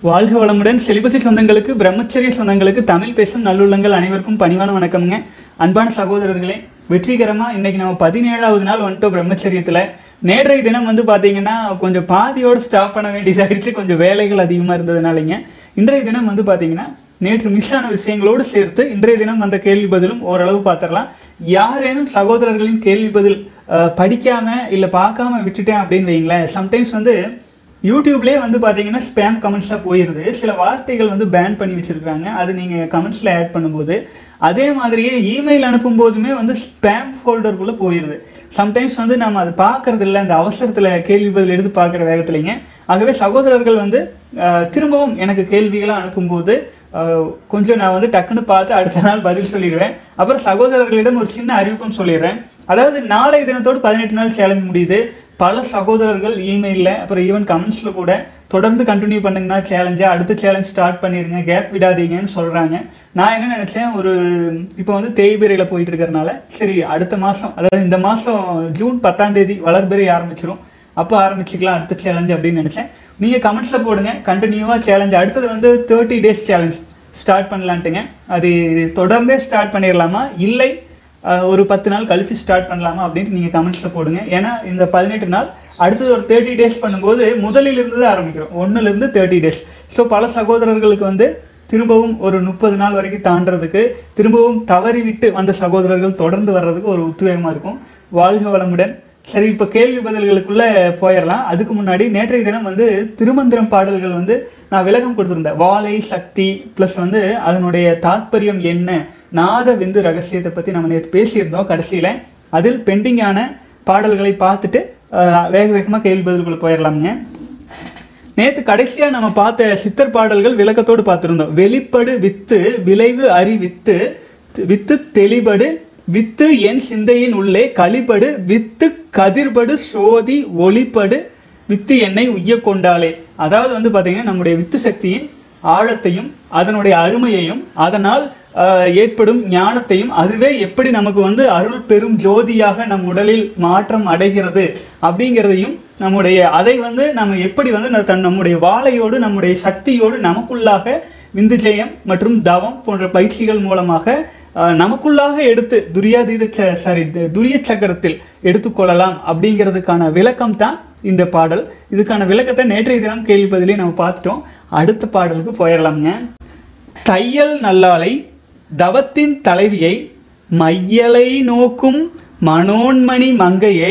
வாழ்க வளமுடன் செலிபசி சொந்தங்களுக்கு பிரம்மச்சரிய சொந்தங்களுக்கு தமிழ் பேசும் நல்லுள்ளங்கள் அனைவருக்கும் பணிவான வணக்கம்ங்க அன்பான சகோதரர்களே வெற்றிகரமா இன்னைக்கு நம்ம பதினேழாவது நாள் வந்துட்டோம் பிரம்மச்சரியத்துல நேற்றைய தினம் வந்து பாத்தீங்கன்னா கொஞ்சம் பாதியோடு ஸ்டாப் பண்ண வேண்டியதாயிருச்சு கொஞ்சம் வேலைகள் அதிகமா இருந்ததுனாலங்க இன்றைய தினம் வந்து பாத்தீங்கன்னா நேற்று மிஸ் ஆன விஷயங்களோடு சேர்த்து இன்றைய தினம் வந்த கேள்வி பதிலும் ஓரளவு பார்த்துடலாம் யாரேனும் சகோதரர்களின் கேள்வி பதில் அஹ், படிக்காம இல்லை பார்க்காம விட்டுட்டேன் அப்படின்னு வைங்களேன் சம்டைம்ஸ் வந்து யூடியூப்லேயே வந்து பார்த்தீங்கன்னா ஸ்பேம் கமெண்ட்ஸாக போயிடுது சில வார்த்தைகள் வந்து பேன் பண்ணி வச்சுருக்காங்க அது நீங்கள் கமெண்ட்ஸில் ஆட் பண்ணும்போது அதே மாதிரியே இமெயில் அனுப்பும் போதுமே வந்து ஸ்பேம் ஃபோல்டருக்குள்ளே போயிடுது சம்டைம்ஸ் வந்து நம்ம அதை பார்க்கறது இல்லை அந்த அவசரத்தில் கேள்வி பதில் எடுத்து பார்க்குற வேகத்துலைங்க ஆகவே சகோதரர்கள் வந்து அஹ், திரும்பவும் எனக்கு கேள்விகளாக அனுப்பும்போது அஹ், கொஞ்சம் நான் வந்து டக்குன்னு பார்த்து அடுத்த நாள் பதில் சொல்லிடுவேன் அப்புறம் சகோதரர்களிடம் ஒரு சின்ன அறிவிப்பும் சொல்லிடுறேன் அதாவது நாளைய தினத்தோடு பதினெட்டு நாள் சேலஞ்ச் முடியுது பல சகோதரர்கள் இமெயிலில் அப்புறம் ஈவன் கமெண்ட்ஸில் கூட தொடர்ந்து கண்டினியூ பண்ணுங்கன்னா சேலஞ்சா அடுத்த சேலஞ்ச் ஸ்டார்ட் பண்ணிடுங்க கேப் விடாதீங்கன்னு சொல்கிறாங்க நான் என்ன நினச்சேன் ஒரு இப்போ வந்து தேய்பிரையில் போயிட்டு இருக்கறனால சரி அடுத்த மாதம் அதாவது இந்த மாதம் ஜூன் பத்தாம் தேதி வளர்பிறை ஆரம்பிச்சிரும் அப்போ ஆரம்பிச்சுக்கலாம் அடுத்த சேலஞ்ச் அப்படின்னு நினச்சேன் நீங்கள் கமெண்ட்ஸில் போடுங்க கண்டினியூவாக சேலஞ்ச் அடுத்தது வந்து தேர்ட்டி டேஸ் சேலஞ்ச் ஸ்டார்ட் பண்ணலான்ட்டுங்க அது தொடர்ந்தே ஸ்டார்ட் பண்ணிடலாமா இல்லை அஹ், ஒரு பத்து நாள் கழிச்சு ஸ்டார்ட் பண்ணலாமா அப்படின்ட்டு நீங்கள் கமெண்ட்ஸில் போடுங்க ஏன்னா இந்த பதினெட்டு நாள் அடுத்தது ஒரு தேர்ட்டி டேஸ் பண்ணும்போது முதலில் இருந்து தான் ஆரம்பிக்கிறோம் ஒன்றுலேருந்து தேர்ட்டி டேஸ் ஸோ பல சகோதரர்களுக்கு வந்து திரும்பவும் ஒரு முப்பது நாள் வரைக்கும் தாண்டறதுக்கு திரும்பவும் தவறி விட்டு வந்த சகோதரர்கள் தொடர்ந்து வர்றதுக்கு ஒரு உத்வேகமாக இருக்கும் வாழ்க வளமுடன் சரி இப்போ கேள்வி பதில்களுக்குள்ள போயிடலாம் அதுக்கு முன்னாடி நேற்றைய தினம் வந்து திருமந்திரம் பாடல்கள் வந்து நான் விளக்கம் கொடுத்துருந்தேன் வாழை சக்தி ப்ளஸ் வந்து அதனுடைய தாத்பரியம் என்ன நாத விந்து ரகசியத்தை பற்றி நம்ம நேற்று பேசியிருந்தோம் கடைசியில் அதில் பெண்டிங்கான பாடல்களை பார்த்துட்டு அஹ், வேக வேகமாக கேள்வி பதில்குள்ள போயிடலாமுங்க நேத்து கடைசியா நம்ம பார்த்த சித்தர் பாடல்கள் விளக்கத்தோடு பார்த்திருந்தோம் வெளிப்படு வித்து விளைவு அறி வித்து வித்து தெளிபடு வித்து என் சிந்தையின் உள்ளே களிபடு வித்து கதிர்படு சோதி ஒளிப்படு வித்து என்னை உய்ய கொண்டாலே அதாவது வந்து பாத்தீங்கன்னா நம்முடைய வித்து சக்தியின் ஆழத்தையும் அதனுடைய அருமையையும் அதனால் ஆஹ், ஏற்படும் ஞானத்தையும் அதுவே எப்படி நமக்கு வந்து அருள் பெரும் ஜோதியாக நம் உடலில் மாற்றம் அடைகிறது அப்படிங்கிறதையும் நம்முடைய அதை வந்து நம்ம எப்படி வந்து ந- தன் நம்முடைய வாழையோடு நம்முடைய சக்தியோடு நமக்குள்ளாக விந்துஜெயம் மற்றும் தவம் போன்ற பயிற்சிகள் மூலமாக ஆஹ், நமக்குள்ளாக எடுத்து துரியாதீத ச- சாரி து- துரிய சக்கரத்தில் எடுத்துக்கொள்ளலாம் அப்படிங்கிறதுக்கான விளக்கம் தான் இந்த பாடல் இதுக்கான விளக்கத்தை நேற்றைய தினம் கேள்வி பதிலே நம்ம பார்த்துட்டோம் அடுத்த பாடலுக்கு போயிடலாம்ங்க தையல் நல்லாளை தவத்தின் தலைவியை மையலை நோக்கும் மனோன்மணி மங்கையை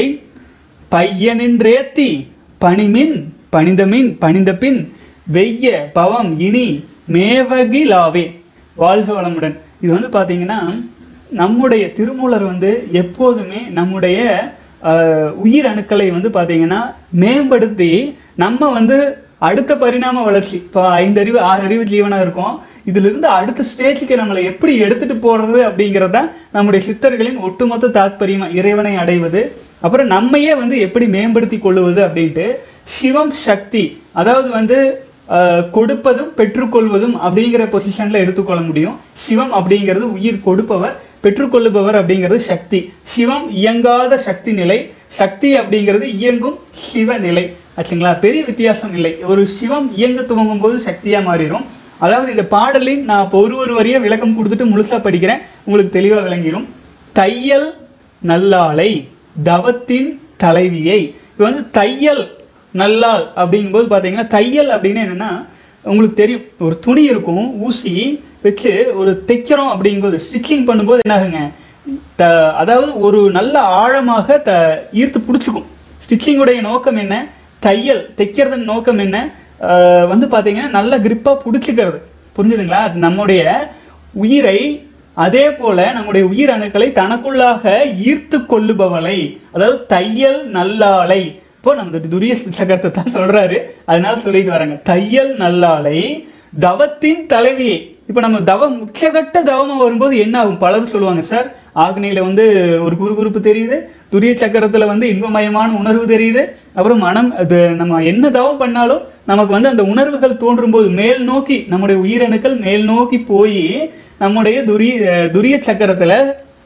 பையனின்றேத்தி பணிமின் பணிந்தமின் பணிந்த பின் வெய்ய பவம் இனி மேவகிலாவே வாழ்க வளமுடன் இது வந்து பார்த்தீங்கன்னா நம்முடைய திருமூலர் வந்து எப்போதுமே நம்முடைய அஹ், உயிர் அணுக்களை வந்து பார்த்தீங்கன்னா மேம்படுத்தி நம்ம வந்து அடுத்த பரிணாம வளர்ச்சி இப்போ ஐந்து அறிவு ஆறு அறிவு ஜீவனாக இருக்கும் இதிலிருந்து அடுத்த ஸ்டேஜுக்கு நம்மளை எப்படி எடுத்துட்டு போறது அப்படிங்கிறத நம்முடைய சித்தர்களின் ஒட்டுமொத்த தாத்பரியமா இறைவனை அடைவது அப்புறம் நம்மையே வந்து எப்படி மேம்படுத்தி கொள்ளுவது அப்படின்ட்டு சிவம் சக்தி அதாவது வந்து அஹ், கொடுப்பதும் பெற்றுக்கொள்வதும் அப்படிங்கிற பொசிஷன்ல எடுத்துக்கொள்ள முடியும் சிவம் அப்படிங்கிறது உயிர் கொடுப்பவர் பெற்றுக்கொள்ளுபவர் அப்படிங்கிறது சக்தி சிவம் இயங்காத சக்தி நிலை சக்தி அப்படிங்கிறது இயங்கும் சிவ நிலை ஆச்சுங்களா பெரிய வித்தியாசம் இல்லை ஒரு சிவம் இயங்க துவங்கும் போது சக்தியா மாறிடும் அதாவது இந்த பாடலின் நான் இப்போ ஒரு ஒரு வரியா விளக்கம் கொடுத்துட்டு முழுசா படிக்கிறேன் உங்களுக்கு தெளிவா விளங்கிடும் தையல் நல்லாளை தவத்தின் தலைவியை இப்போ வந்து தையல் நல்லாள் அப்படிங்கும்போது பார்த்தீங்கன்னா தையல் அப்படின்னு என்னன்னா உங்களுக்கு தெரியும் ஒரு துணி இருக்கும் ஊசி வச்சு ஒரு தைக்கிறோம் அப்படிங்கும்போது ஸ்டிச்சிங் பண்ணும்போது என்ன ஆகுங்க த அதாவது ஒரு நல்ல ஆழமாக த ஈர்த்து பிடிச்சிக்கும் ஸ்டிச்சிங்குடைய நோக்கம் என்ன தையல் தைக்கிறதன் நோக்கம் என்ன ஆஹ் வந்து பார்த்தீங்கன்னா நல்ல கிரிப்பாக பிடிச்சிக்கிறது புரிஞ்சுதுங்களா நம்முடைய உயிரை அதே போல நம்முடைய உயிர் அணுக்களை தனக்குள்ளாக ஈர்த்து கொள்ளுபவளை அதாவது தையல் நல்லாளை இப்போ நம்ம துரிய சக்கரத்தை தான் சொல்றாரு அதனால சொல்லிட்டு வராங்க தையல் நல்லாளை தவத்தின் தலைவியை இப்போ நம்ம தவம் உச்சகட்ட தவமா வரும்போது என்ன ஆகும் பலரும் சொல்லுவாங்க சார் ஆக்னியில வந்து ஒரு குறுகுறுப்பு தெரியுது துரிய சக்கரத்துல வந்து இன்பமயமான உணர்வு தெரியுது அப்புறம் மனம் அது நம்ம என்ன தவம் பண்ணாலும் நமக்கு வந்து அந்த உணர்வுகள் தோன்றும் போது மேல் நோக்கி நம்முடைய உயிரணுக்கள் மேல் நோக்கி போய் நம்முடைய துரிய துரிய சக்கரத்துல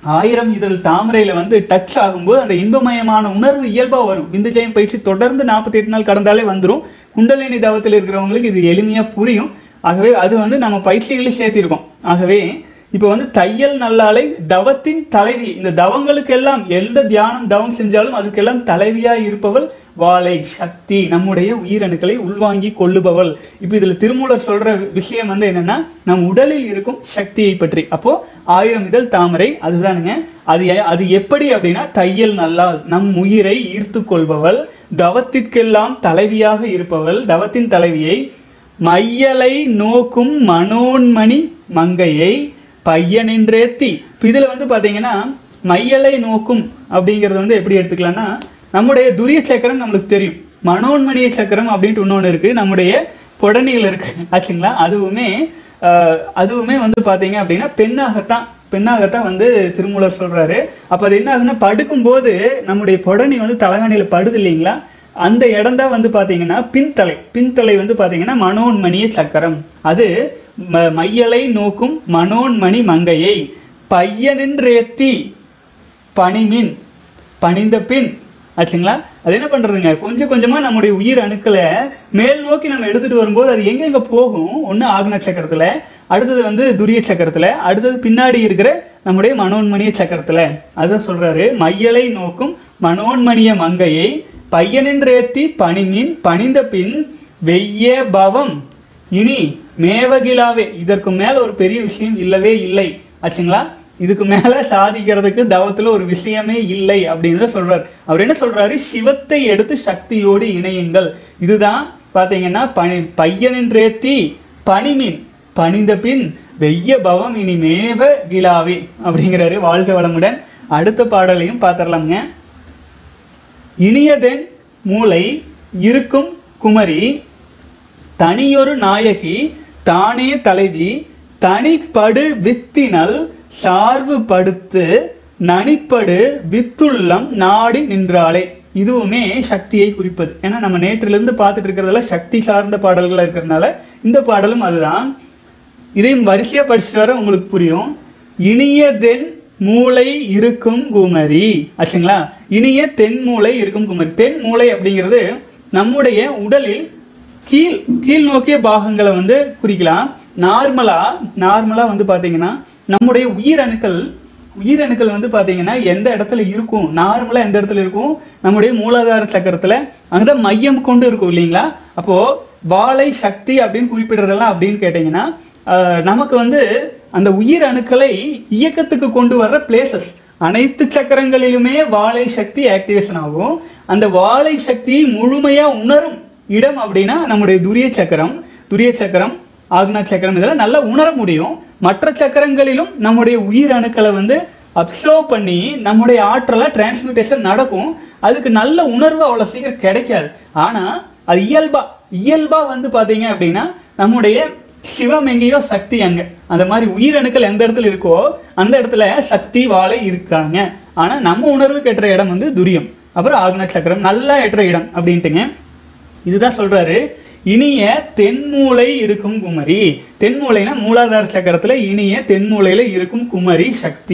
ஆயிரம் இதழ் தாமரையில வந்து டச் ஆகும்போது அந்த இன்பமயமான உணர்வு இயல்பா வரும் விந்து ஜெயம் பயிற்சி தொடர்ந்து நாற்பத்தி எட்டு நாள் கடந்தாலே வந்துரும் குண்டலினி தவத்தில் இருக்கிறவங்களுக்கு இது எளிமையா புரியும் ஆகவே அது வந்து நம்ம பயிற்சிகளில் சேர்த்திருக்கோம் ஆகவே இப்போ வந்து தையல் நல்லாலை தவத்தின் தலைவி இந்த தவங்களுக்கெல்லாம் எந்த தியானம் தவம் செஞ்சாலும் அதுக்கெல்லாம் தலைவியா இருப்பவள் வாழை சக்தி நம்முடைய உயிரணுக்களை உள்வாங்கி கொள்ளுபவள் இப்போ இதுல திருமூலர் சொல்ற விஷயம் வந்து என்னன்னா நம் உடலில் இருக்கும் சக்தியை பற்றி அப்போ ஆயிரம் இதழ் தாமரை அதுதானுங்க அது எ- அது எப்படி அப்படின்னா தையல் நல்லால் நம் உயிரை ஈர்த்து கொள்பவள் தவத்திற்கெல்லாம் தலைவியாக இருப்பவள் தவத்தின் தலைவியை மையலை நோக்கும் மனோன்மணி மங்கையை பையனின்றேத்தி இப்ப இதுல வந்து பாத்தீங்கன்னா மையலை நோக்கும் அப்படிங்கிறது வந்து எப்படி எடுத்துக்கலாம்னா நம்முடைய துரிய சக்கரம் நம்மளுக்கு தெரியும் மனோன்மணிய சக்கரம் அப்படின்ட்டு இன்னொன்று இருக்கு நம்முடைய புடனிகள் இருக்கு ஆச்சுங்களா அதுவுமே ஆஹ், அதுவுமே வந்து பாத்தீங்க அப்படின்னா பெண்ணாகத்தான் பெண்ணாகத்தான் வந்து திருமூலர் சொல்றாரு அப்ப அது என்ன ஆகுன்னா படுக்கும்போது நம்முடைய புடனி வந்து தலகாணியில படுது இல்லைங்களா அந்த இடம் தான் வந்து பாத்தீங்கன்னா பின்தலை பின்தலை வந்து பாத்தீங்கன்னா மனோன்மணிய சக்கரம் அது ம- மையலை நோக்கும் மனோன்மணி மங்கையை பையனின்றேத்தி பனிமின் பணிந்த பின் ஆச்சுங்களா அது என்ன பண்றதுங்க கொஞ்சம் கொஞ்சமா நம்முடைய உயிர் அணுக்களை மேல் நோக்கி நம்ம எடுத்துட்டு வரும்போது அது எங்க எங்க போகும் ஒண்ணு ஆக்ன சக்கரத்துல அடுத்தது வந்து துரிய சக்கரத்துல அடுத்தது பின்னாடி இருக்கிற நம்முடைய மனோன்மணிய சக்கரத்துல அதான் சொல்றாரு மையலை நோக்கும் மனோன்மணிய மங்கையை பையனின்றேத்தி பணிமின் பணிந்த பின் வெய்ய பவம் இனி மேவகிலாவே இதற்கு மேல ஒரு பெரிய விஷயம் இல்லவே இல்லை ஆச்சுங்களா இதுக்கு மேல சாதிக்கிறதுக்கு தவத்துல ஒரு விஷயமே இல்லை அப்படின்னு சொல்றாரு அவர் என்ன சொல்றாரு சிவத்தை எடுத்து சக்தியோடு இணையுங்கள் இதுதான் பாத்தீங்கன்னா பனி பையனின்றேத்தி பனிமின் பணிந்த பின் வெய்ய பவம் இனி மேவ கிலாவே அப்படிங்கிறாரு வாழ்க வளமுடன் அடுத்த பாடலையும் பார்த்துடலாங்க இனியதென் மூளை இருக்கும் குமரி தனியொரு நாயகி தானே தலைவி தனிப்படு வித்தினல் சார்பு படுத்து நனிப்படு வித்துள்ளம் நாடி நின்றாளே இதுவுமே சக்தியை குறிப்பது ஏன்னா நம்ம நேற்றிலிருந்து பார்த்துட்டு இருக்கிறதுல சக்தி சார்ந்த பாடல்கள் இருக்கிறதுனால இந்த பாடலும் அதுதான் இதையும் வரிசையா படிச்சுட்டு வர உங்களுக்கு புரியும் இனிய தென் மூளை இருக்கும் குமரி ஆச்சுங்களா இனிய தென் மூளை இருக்கும் குமரி தென் மூளை அப்படிங்கிறது நம்முடைய உடலில் கீழ் கீழ் நோக்கிய பாகங்களை வந்து குறிக்கலாம் நார்மலா நார்மலா வந்து பாத்தீங்கன்னா நம்முடைய உயிரணுக்கள் உயிரணுக்கள் வந்து பாத்தீங்கன்னா எந்த இடத்துல இருக்கும் நார்மலா எந்த இடத்துல இருக்கும் நம்முடைய மூலாதார சக்கரத்துல அங்கதான் மையம் கொண்டு இருக்கும் இல்லைங்களா அப்போ வாழை சக்தி அப்படின்னு குறிப்பிடுறதெல்லாம் அப்படின்னு கேட்டீங்கன்னா ஆஹ், நமக்கு வந்து அந்த உயிர் அணுக்களை இயக்கத்துக்கு கொண்டு வர்ற பிளேசஸ் அனைத்து சக்கரங்களிலுமே வாழை சக்தி ஆக்டிவேஷன் ஆகும் அந்த வாழை சக்தியை முழுமையா உணரும் இடம் அப்படின்னா நம்முடைய துரிய சக்கரம் துரிய சக்கரம் ஆக்னா சக்கரம் இதெல்லாம் நல்லா உணர முடியும் மற்ற சக்கரங்களிலும் நம்முடைய உயிர் அணுக்களை வந்து அப்சர்வ் பண்ணி நம்முடைய ஆற்றலா டிரான்ஸ்மிட்டேஷன் நடக்கும் அதுக்கு நல்ல உணர்வு அவ்வளோ சீக்கிரம் கிடைக்காது ஆனா அது இயல்பா இயல்பா வந்து பாத்தீங்க அப்படின்னா நம்முடைய சிவம் எங்கேயோ சக்தி அங்க அந்த மாதிரி உயிரணுக்கள் எந்த இடத்துல இருக்கோ அந்த இடத்துல சக்தி வாழை இருக்காங்க ஆனா நம்ம உணர்வு கெட்டுற இடம் வந்து துரியம் அப்புறம் ஆக்ன சக்கரம் நல்லா ஏற்ற இடம் அப்படின்ட்டுங்க இதுதான் சொல்றாரு இனிய தென்மூலை இருக்கும் குமரி தென்மூலைனா மூலாதார சக்கரத்துல இனிய தென்மூலையில இருக்கும் குமரி சக்தி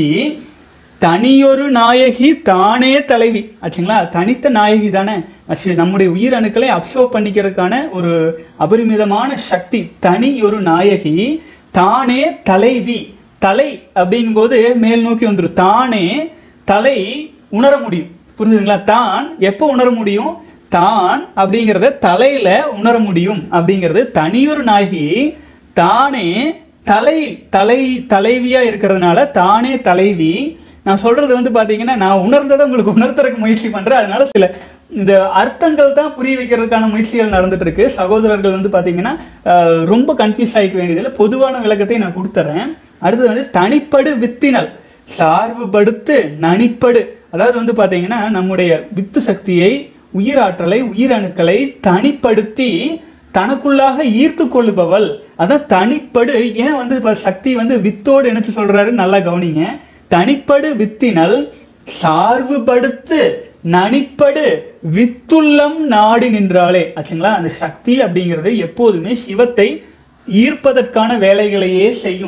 தனியொரு நாயகி தானே தலைவி ஆச்சுங்களா தனித்த நாயகி தானே அச்சு நம்முடைய உயிரணுக்களை அப்சர்வ் பண்ணிக்கிறதுக்கான ஒரு அபரிமிதமான சக்தி தனி ஒரு நாயகி தானே தலைவி தலை அப்படிங்கும்போது மேல் நோக்கி வந்துடும் தானே தலை உணர முடியும் புரிஞ்சுதுங்களா தான் எப்போ உணர முடியும் தான் அப்படிங்கிறத தலையில உணர முடியும் அப்படிங்கிறது தனியொரு நாயகி தானே தலை தலை தலைவியா இருக்கிறதுனால தானே தலைவி நான் சொல்றது வந்து பாத்தீங்கன்னா நான் உணர்ந்ததை உங்களுக்கு உணர்த்துறதுக்கு முயற்சி பண்றேன் அதனால சில இந்த அர்த்தங்கள் தான் புரிய வைக்கிறதுக்கான முயற்சிகள் நடந்துட்டு இருக்கு சகோதரர்கள் வந்து பாத்தீங்கன்னா அஹ், ரொம்ப கன்ஃபியூஸ் ஆகிக்க வேண்டியதில்லை பொதுவான விளக்கத்தை நான் கொடுத்துறேன் அடுத்தது வந்து தனிப்படு வித்தினல் சார்புபடுத்து நனிப்படு அதாவது வந்து பாத்தீங்கன்னா நம்முடைய வித்து சக்தியை உயிராற்றலை உயிரணுக்களை தனிப்படுத்தி தனக்குள்ளாக ஈர்த்து கொள்ளுபவள் அதான் தனிப்படு ஏன் வந்து இப்ப சக்தி வந்து வித்தோடு இணைச்சு சொல்றாரு நல்லா கவனிங்க தனிப்படு வித்தினல் சார்புபடுத்து நனிப்படு வித்துள்ளம் நாடி நின்றாளே ஆச்சுங்களா அந்த சக்தி அப்படிங்கிறது எப்போதுமே சிவத்தை ஈர்ப்பதற்கான வேலைகளையே செய்யும்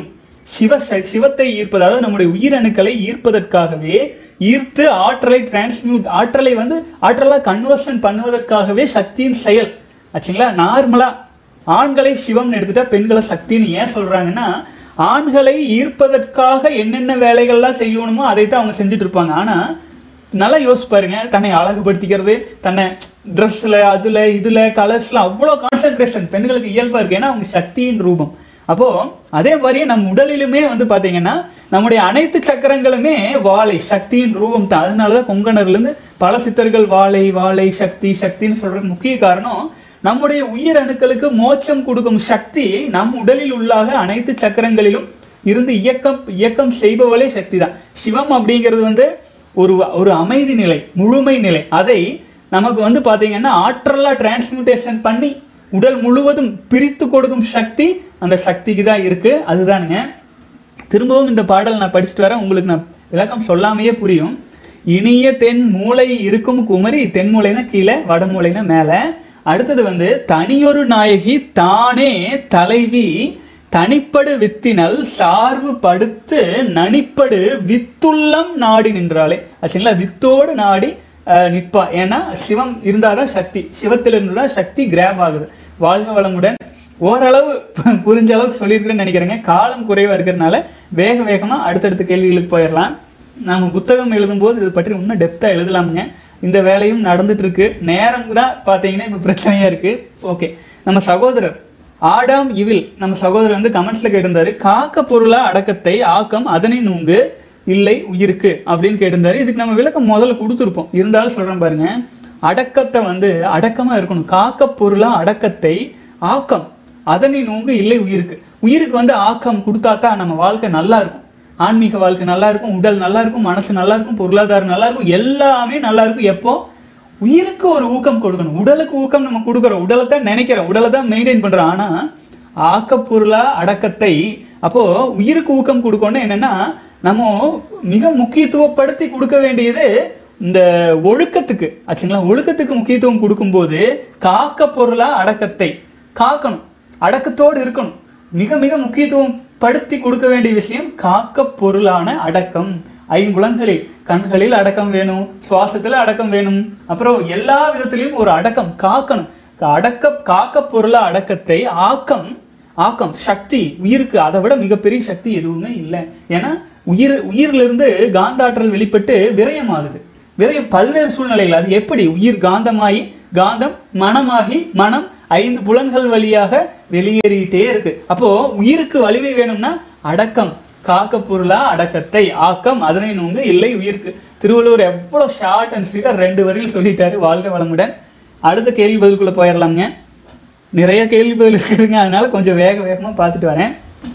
சிவ ச- சிவத்தை ஈர்ப்பது அதாவது நம்முடைய உயிரணுக்களை ஈர்ப்பதற்காகவே ஈர்த்து ஆற்றலை டிரான்ஸ்மியூட் ஆற்றலை வந்து ஆற்றலா கன்வர்ஷன் பண்ணுவதற்காகவே சக்தியின் செயல் ஆச்சுங்களா நார்மலா ஆண்களை சிவம்னு எடுத்துட்டா பெண்களை சக்தின்னு ஏன் சொல்றாங்கன்னா ஆண்களை ஈர்ப்பதற்காக என்னென்ன வேலைகள்லாம் செய்யணுமோ அதை தான் அவங்க செஞ்சுட்டு இருப்பாங்க ஆனா நல்லா யோசிச்சு பாருங்க தன்னை அழகுபடுத்திக்கிறது தன்னை ட்ரெஸ்ஸில் அதில் இதில் கலர்ஸில் அவ்வளோ கான்சென்ட்ரேஷன் பெண்களுக்கு இயல்பாக இருக்கு ஏன்னா அவங்க சக்தியின் ரூபம் அப்போ அதே மாதிரியே நம் உடலிலுமே வந்து பாத்தீங்கன்னா நம்முடைய அனைத்து சக்கரங்களுமே வாழை சக்தியின் ரூபம் தான் அதனால தான் கொங்கணர்லேருந்து பல சித்தர்கள் வாழை வாழை சக்தி சக்தின்னு சொல்றதுக்கு முக்கிய காரணம் நம்முடைய உயிர் அணுக்களுக்கு மோட்சம் கொடுக்கும் சக்தி நம் உடலில் உள்ளாக அனைத்து சக்கரங்களிலும் இருந்து இயக்கம் இயக்கம் செய்பவளே சக்தி தான் சிவம் அப்படிங்கிறது வந்து ஒரு ஒரு அமைதி நிலை முழுமை நிலை அதை நமக்கு வந்து பாத்தீங்கன்னா ஆற்றலா டிரான்ஸ்மியூட்டேஷன் பண்ணி உடல் முழுவதும் பிரித்து கொடுக்கும் சக்தி அந்த சக்திக்கு தான் இருக்கு அதுதானுங்க திரும்பவும் இந்த பாடல் நான் படிச்சுட்டு வரேன் உங்களுக்கு நான் விளக்கம் சொல்லாமையே புரியும் இனிய தென் மூளை இருக்கும் குமரி தென் மூளைனா கீழே வடமூளைனா மேலே அடுத்தது வந்து தனியொரு நாயகி தானே தலைவி தனிப்படு வித்தினல் சார்பு படுத்து நனிப்படு வித்துள்ளம் நாடி நின்றாளே ஆச்சுங்களா வித்தோடு நாடி அஹ், நிற்பா ஏன்னா சிவம் இருந்தாதான் சக்தி சிவத்திலிருந்து தான் சக்தி கிராப் ஆகுது வாழ்க வளமுடன் ஓரளவு புரிஞ்ச அளவுக்கு சொல்லியிருக்கிறேன்னு நினைக்கிறேங்க காலம் குறைவாக இருக்கிறதுனால வேக வேகமாக அடுத்தடுத்த கேள்விகளுக்கு போயிடலாம் நாம புத்தகம் எழுதும்போது இது பற்றி இன்னும் டெப்த்தாக எழுதலாமுங்க இந்த வேலையும் நடந்துட்டு இருக்கு நேரம் தான் பார்த்தீங்கன்னா இப்போ பிரச்சனையாக இருக்கு ஓகே நம்ம சகோதரர் ஆடாம் இவில் நம்ம சகோதரர் வந்து கமெண்ட்ஸ்ல கேட்டிருந்தாரு காக்க பொருளா அடக்கத்தை ஆக்கம் அதனை நூங்கு இல்லை உயிருக்கு அப்படின்னு கேட்டிருந்தாரு இதுக்கு நம்ம விளக்கம் முதல்ல கொடுத்துருப்போம் இருந்தாலும் சொல்றேன் பாருங்க அடக்கத்தை வந்து அடக்கமா இருக்கணும் காக்க பொருளா அடக்கத்தை ஆக்கம் அதனை நோங்கு இல்லை உயிருக்கு உயிருக்கு வந்து ஆக்கம் கொடுத்தா தான் நம்ம வாழ்க்கை நல்லா இருக்கும் ஆன்மீக வாழ்க்கை நல்லா இருக்கும் உடல் நல்லா இருக்கும் மனசு நல்லா இருக்கும் பொருளாதாரம் நல்லா இருக்கும் எல்லாமே நல்லா இருக்கும் எப்போ உயிருக்கு ஒரு ஊக்கம் கொடுக்கணும் உடலுக்கு ஊக்கம் நம்ம கொடுக்குறோம் உடலை தான் நினைக்கிறோம் உடலை தான் மெயின்டைன் பண்றோம் ஆனா ஆக்கப்பொருளா அடக்கத்தை அப்போ உயிருக்கு ஊக்கம் கொடுக்கணும் என்னன்னா நம்ம மிக முக்கியத்துவப்படுத்தி கொடுக்க வேண்டியது இந்த ஒழுக்கத்துக்கு ஆச்சுங்களா ஒழுக்கத்துக்கு முக்கியத்துவம் கொடுக்கும்போது காக்க பொருளா அடக்கத்தை காக்கணும் அடக்கத்தோடு இருக்கணும் மிக மிக முக்கியத்துவம் படுத்தி கொடுக்க வேண்டிய விஷயம் காக்க பொருளான அடக்கம் ஐம்புலன்களில் கண்களில் அடக்கம் வேணும் சுவாசத்துல அடக்கம் வேணும் அப்புறம் எல்லா விதத்திலையும் ஒரு அடக்கம் காக்கணும் அடக்க காக்க பொருளா அடக்கத்தை ஆக்கம் ஆக்கம் சக்தி உயிருக்கு அதை விட மிகப்பெரிய சக்தி எதுவுமே இல்லை ஏன்னா உயிர் உயிரிலிருந்து காந்தாற்றல் வெளிப்பட்டு விரயமாகுது விரயம் பல்வேறு சூழ்நிலைகள் அது எப்படி உயிர் காந்தமாகி காந்தம் மனமாகி மனம் ஐந்து புலன்கள் வழியாக வெளியேறிட்டே இருக்கு அப்போ உயிருக்கு வலிமை வேணும்னா அடக்கம் காக்க பொருளா அடக்கத்தை ஆக்கம் அதனை நோங்க இல்லை உயிருக்கு திருவள்ளுவர் எவ்வளவு ஷார்ட் அண்ட் ஸ்வீட்டா ரெண்டு வரையில் சொல்லிட்டாரு வாழ்க வளமுடன் அடுத்த கேள்வி பதிலுக்குள்ள போயிடலாங்க நிறைய கேள்வி பதில் இருக்குதுங்க அதனால கொஞ்சம் வேக வேகமா பார்த்துட்டு வரேன்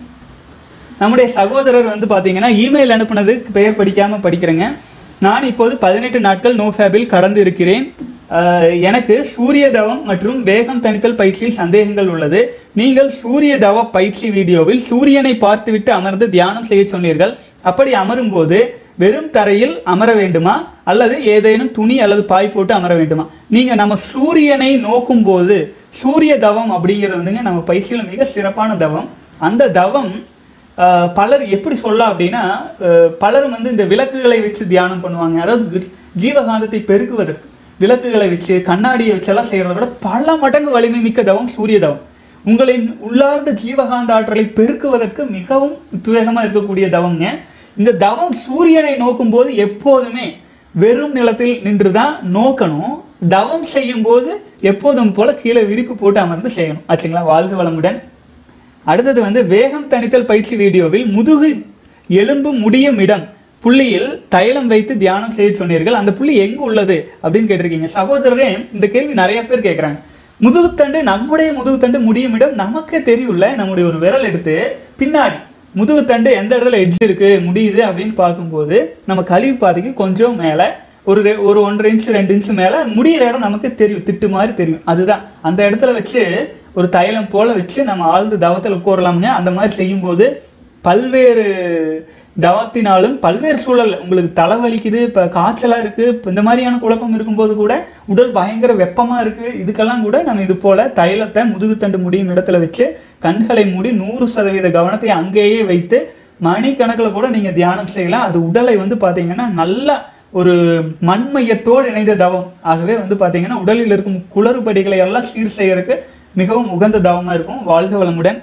நம்முடைய சகோதரர் வந்து பார்த்தீங்கன்னா இமெயில் அனுப்புனது பெயர் படிக்காம படிக்கிறேங்க நான் இப்போது பதினெட்டு நாட்கள் நோ ஃபேபில் கடந்து இருக்கிறேன் அஹ், எனக்கு சூரிய தவம் மற்றும் வேகம் தணித்தல் பயிற்சியில் சந்தேகங்கள் உள்ளது நீங்கள் சூரிய தவ பயிற்சி வீடியோவில் சூரியனை பார்த்துவிட்டு அமர்ந்து தியானம் செய்ய சொன்னீர்கள் அப்படி அமரும்போது வெறும் தரையில் அமர வேண்டுமா அல்லது ஏதேனும் துணி அல்லது பாய் போட்டு அமர வேண்டுமா நீங்க நம்ம சூரியனை நோக்கும் போது சூரிய தவம் அப்படிங்கிறது வந்துங்க நம்ம பயிற்சியில மிக சிறப்பான தவம் அந்த தவம் ஆஹ், பலர் எப்படி சொல்லலாம் அப்படின்னா ஆஹ், பலரும் வந்து இந்த விளக்குகளை வச்சு தியானம் பண்ணுவாங்க அதாவது வி- ஜீவகாந்தத்தை பெருக்குவதற்கு விளக்குகளை வச்சு கண்ணாடியை வச்செல்லாம் செய்யறதை விட பல மடங்கு வலிமை மிக்க தவம் சூரிய தவம் உங்களின் உள்ளார்ந்த ஜீவகாந்த ஆற்றலை பெருக்குவதற்கு மிகவும் உத்வேகமா இருக்கக்கூடிய தவம்ங்க இந்த தவம் சூரியனை நோக்கும் போது எப்போதுமே வெறும் நிலத்தில் நின்று தான் நோக்கணும் தவம் செய்யும் போது எப்போதும் போல கீழே விரிப்பு போட்டு அமர்ந்து செய்யணும் ஆச்சுங்களா வாழ்க வளமுடன் அடுத்தது வந்து வேகம் தணித்தல் பயிற்சி வீடியோவில் முதுகு எலும்பு முடியும் இடம் புள்ளியில் தைலம் வைத்து தியானம் செய்ய சொன்னீர்கள் அந்த புள்ளி எங்க உள்ளது அப்படின்னு கேட்டிருக்கீங்க சகோதரரே இந்த கேள்வி நிறைய பேர் கேட்குறாங்க முதுகுத்தண்டு நம்முடைய முதுகுத்தண்டு முடியும் இடம் நமக்கே தெரியும்ல நம்முடைய ஒரு விரல் எடுத்து பின்னாடி முதுகுத்தண்டு எந்த இடத்துல எட்ஜ் இருக்கு முடியுது அப்படின்னு பார்க்கும்போது நம்ம கழிவு பாதைக்கு கொஞ்சம் மேலே ஒரு ரெ- ஒரு ஒன்றரை இன்ச் ரெண்டு இன்ச் மேலே முடியிற இடம் நமக்கு தெரியும் திட்டு மாதிரி தெரியும் அதுதான் அந்த இடத்துல வச்சு ஒரு தைலம் போல வச்சு நம்ம ஆழ்ந்து தவத்தில் உட்காரலாமுங்க அந்த மாதிரி செய்யும்போது பல்வேறு தவத்தினாலும் பல்வேறு சூழல் உங்களுக்கு தலைவலிக்குது இப்போ காய்ச்சலாக இருக்குது இப்போ இந்த மாதிரியான குழப்பம் இருக்கும்போது கூட உடல் பயங்கர வெப்பமாக இருக்குது இதுக்கெல்லாம் கூட நம்ம இது போல் தைலத்தை முதுகுத்தண்டு முடியும் இடத்துல வச்சு கண்களை மூடி நூறு சதவீத கவனத்தை அங்கேயே வைத்து மணிக்கணக்கில் கூட நீங்கள் தியானம் செய்யலாம் அது உடலை வந்து பார்த்தீங்கன்னா நல்லா ஒரு மண்மையத்தோடு இணைந்த தவம் ஆகவே வந்து பார்த்தீங்கன்னா உடலில் இருக்கும் குளறுபடிகளை எல்லாம் சீர் செய்யறதுக்கு மிகவும் உகந்த தவமாக இருக்கும் வாழ்க வளமுடன்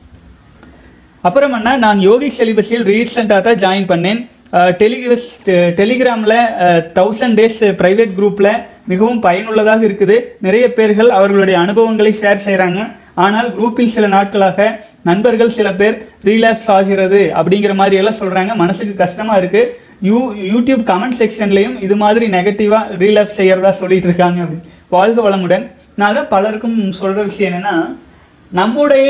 அப்புறம் என்ன நான் யோகி செலிபஸில் ரீசெண்டாக தான் ஜாயின் பண்ணேன் டெலிகிரஸ் டெலிகிராமில் தௌசண்ட் டேஸ் ப்ரைவேட் குரூப்பில் மிகவும் பயனுள்ளதாக இருக்குது நிறைய பேர்கள் அவர்களுடைய அனுபவங்களை ஷேர் செய்கிறாங்க ஆனால் குரூப்பில் சில நாட்களாக நண்பர்கள் சில பேர் ரீலாப்ஸ் ஆகிறது அப்படிங்கிற மாதிரி எல்லாம் சொல்கிறாங்க மனசுக்கு கஷ்டமாக இருக்குது யூ யூடியூப் கமெண்ட் செக்ஷன்லேயும் இது மாதிரி நெகட்டிவாக ரீலாப்ஸ் செய்கிறதா சொல்லிட்டு இருக்காங்க அப்படி வாழ்க வளமுடன் நான் தான் பலருக்கும் சொல்கிற விஷயம் என்னென்னா நம்முடைய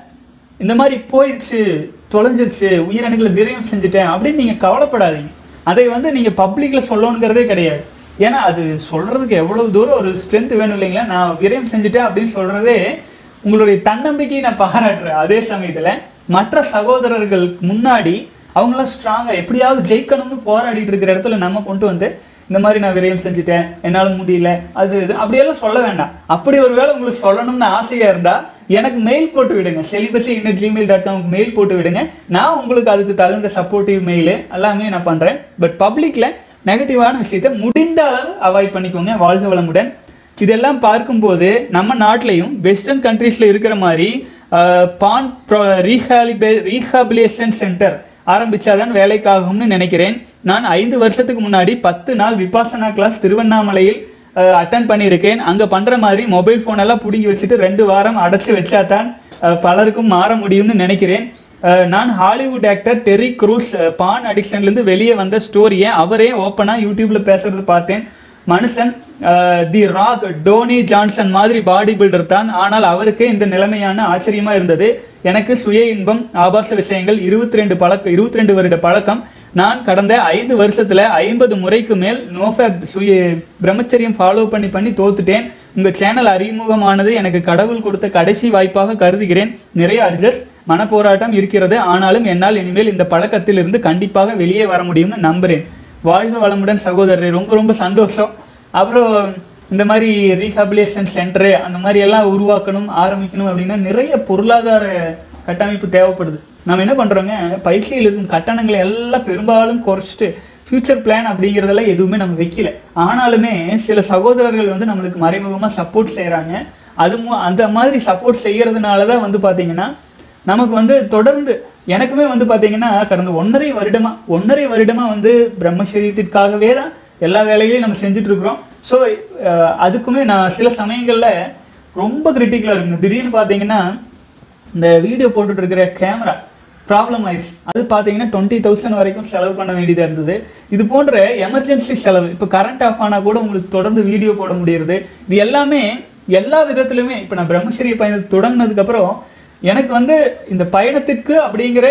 இந்த மாதிரி போயிடுச்சு தொலைஞ்சிருச்சு உயிரணுகளை விரயம் செஞ்சுட்டேன் அப்படின்னு நீங்கள் கவலைப்படாதீங்க அதை வந்து நீங்கள் பப்ளிக்கில் சொல்லணுங்கிறதே கிடையாது ஏன்னா அது சொல்கிறதுக்கு எவ்வளவு தூரம் ஒரு ஸ்ட்ரென்த் வேணும் இல்லைங்களா நான் விரயம் செஞ்சுட்டேன் அப்படின்னு சொல்கிறதே உங்களுடைய தன்னம்பிக்கையை நான் பாராட்டுறேன் அதே சமயத்தில் மற்ற சகோதரர்கள் முன்னாடி அவங்களாம் ஸ்ட்ராங்காக எப்படியாவது ஜெயிக்கணும்னு போராடிட்டு இருக்கிற இடத்துல நம்ம கொண்டு வந்து இந்த மாதிரி நான் விரயம் செஞ்சுட்டேன் என்னால் முடியல அது இது அப்படியெல்லாம் சொல்ல வேண்டாம் அப்படி ஒரு வேளை உங்களுக்கு சொல்லணும்னு ஆசையாக இருந்தால் எனக்கு மெயில் போட்டு விடுங்க செலிபஸி இன்னட் ஜிமெயில் டாட் காம்க்கு மெயில் போட்டு விடுங்க நான் உங்களுக்கு அதுக்கு தகுந்த சப்போர்ட்டிவ் மெயில் எல்லாமே நான் பண்ணுறேன் பட் பப்ளிக்கில் நெகட்டிவான விஷயத்தை முடிந்த அளவு அவாய்ட் பண்ணிக்கோங்க வாழ்க வளமுடன் இதெல்லாம் பார்க்கும்போது நம்ம நாட்டிலையும் வெஸ்டர்ன் கண்ட்ரீஸில் இருக்கிற மாதிரி பான் ரீஹாலிபே ரீஹாபிலேஷன் சென்டர் ஆரம்பிச்சாதான் வேலைக்காகும்னு நினைக்கிறேன் நான் ஐந்து வருஷத்துக்கு முன்னாடி பத்து நாள் விபாசனா கிளாஸ் திருவண்ணாமலையில் அட்டன் பண்ணியிருக்கேன் அங்கே பண்ணுற மாதிரி மொபைல் ஃபோன் எல்லாம் பிடுங்கி வச்சுட்டு ரெண்டு வாரம் அடைச்சி வச்சா தான் அஹ், பலருக்கும் மாற முடியும்னு நினைக்கிறேன் அஹ், நான் ஹாலிவுட் ஆக்டர் டெரி க்ரூஸ் அஹ், பான் அடிக்ஷன்லேருந்து வெளியே வந்த ஸ்டோரியை அவரே ஓப்பனாக யூடியூப்பில் பேசுறது பார்த்தேன் மனுஷன் அஹ், தி ராக் டோனி ஜான்சன் மாதிரி பாடி பில்டர் தான் ஆனால் அவருக்கே இந்த நிலைமையான ஆச்சரியமா இருந்தது எனக்கு சுய இன்பம் ஆபாச விஷயங்கள் இருபத்தி ரெண்டு பழக்கம் இருபத்தி ரெண்டு வருட பழக்கம் நான் கடந்த ஐந்து வருஷத்துல ஐம்பது முறைக்கு மேல் நோஃபேப் சுய பிரம்மச்சரியம் ஃபாலோ பண்ணி பண்ணி தோத்துட்டேன் உங்க சேனல் அறிமுகமானது எனக்கு கடவுள் கொடுத்த கடைசி வாய்ப்பாக கருதுகிறேன் நிறைய அர்ஜஸ் மனப்போராட்டம் இருக்கிறது ஆனாலும் என்னால் இனிமேல் இந்த பழக்கத்திலிருந்து கண்டிப்பாக வெளியே வர முடியும்னு நம்புறேன் வாழ்க வளமுடன் சகோதரர் ரொம்ப ரொம்ப சந்தோஷம் அப்புறம் இந்த மாதிரி ரீஹாபிலேஷன் சென்டரு அந்த மாதிரி எல்லாம் உருவாக்கணும் ஆரம்பிக்கணும் அப்படின்னா நிறைய பொருளாதார கட்டமைப்பு தேவைப்படுது நம்ம என்ன பண்ணுறோங்க பயிற்சியில் இருக்கும் கட்டணங்களை எல்லாம் பெரும்பாலும் குறைச்சிட்டு ஃப்யூச்சர் பிளான் அப்படிங்கிறதெல்லாம் எதுவுமே நம்ம வைக்கல ஆனாலுமே சில சகோதரர்கள் வந்து நம்மளுக்கு மறைமுகமாக சப்போர்ட் செய்கிறாங்க அது மு- அந்த மாதிரி சப்போர்ட் செய்யறதுனால தான் வந்து பார்த்தீங்கன்னா நமக்கு வந்து தொடர்ந்து எனக்குமே வந்து பார்த்தீங்கன்னா கடந்த ஒன்றரை வருடமா ஒன்றரை வருடமா வந்து பிரம்மச்சரியத்திற்காகவே தான் எல்லா வேலைகளையும் நம்ம செஞ்சுட்டு இருக்கிறோம் ஸோ அதுக்குமே நான் சில சமயங்களில் ரொம்ப கிரிட்டிக்கலாக இருக்குங்க திடீர்னு பார்த்தீங்கன்னா இந்த வீடியோ போட்டுட்டு இருக்கிற கேமரா ப்ராப்ளம் ஆயிடுச்சு அது பார்த்தீங்கன்னா டுவெண்ட்டி தௌசண்ட் வரைக்கும் செலவு பண்ண வேண்டியதாக இருந்தது இது போன்ற எமர்ஜென்சி செலவு இப்போ கரண்ட் ஆஃப் ஆனால் கூட உங்களுக்கு தொடர்ந்து வீடியோ போட முடியுது இது எல்லாமே எல்லா விதத்துலையுமே இப்போ நான் பிரம்மச்சரிய பயணம் தொடங்கினதுக்கப்புறம் எனக்கு வந்து இந்த பயணத்திற்கு அப்படிங்கிற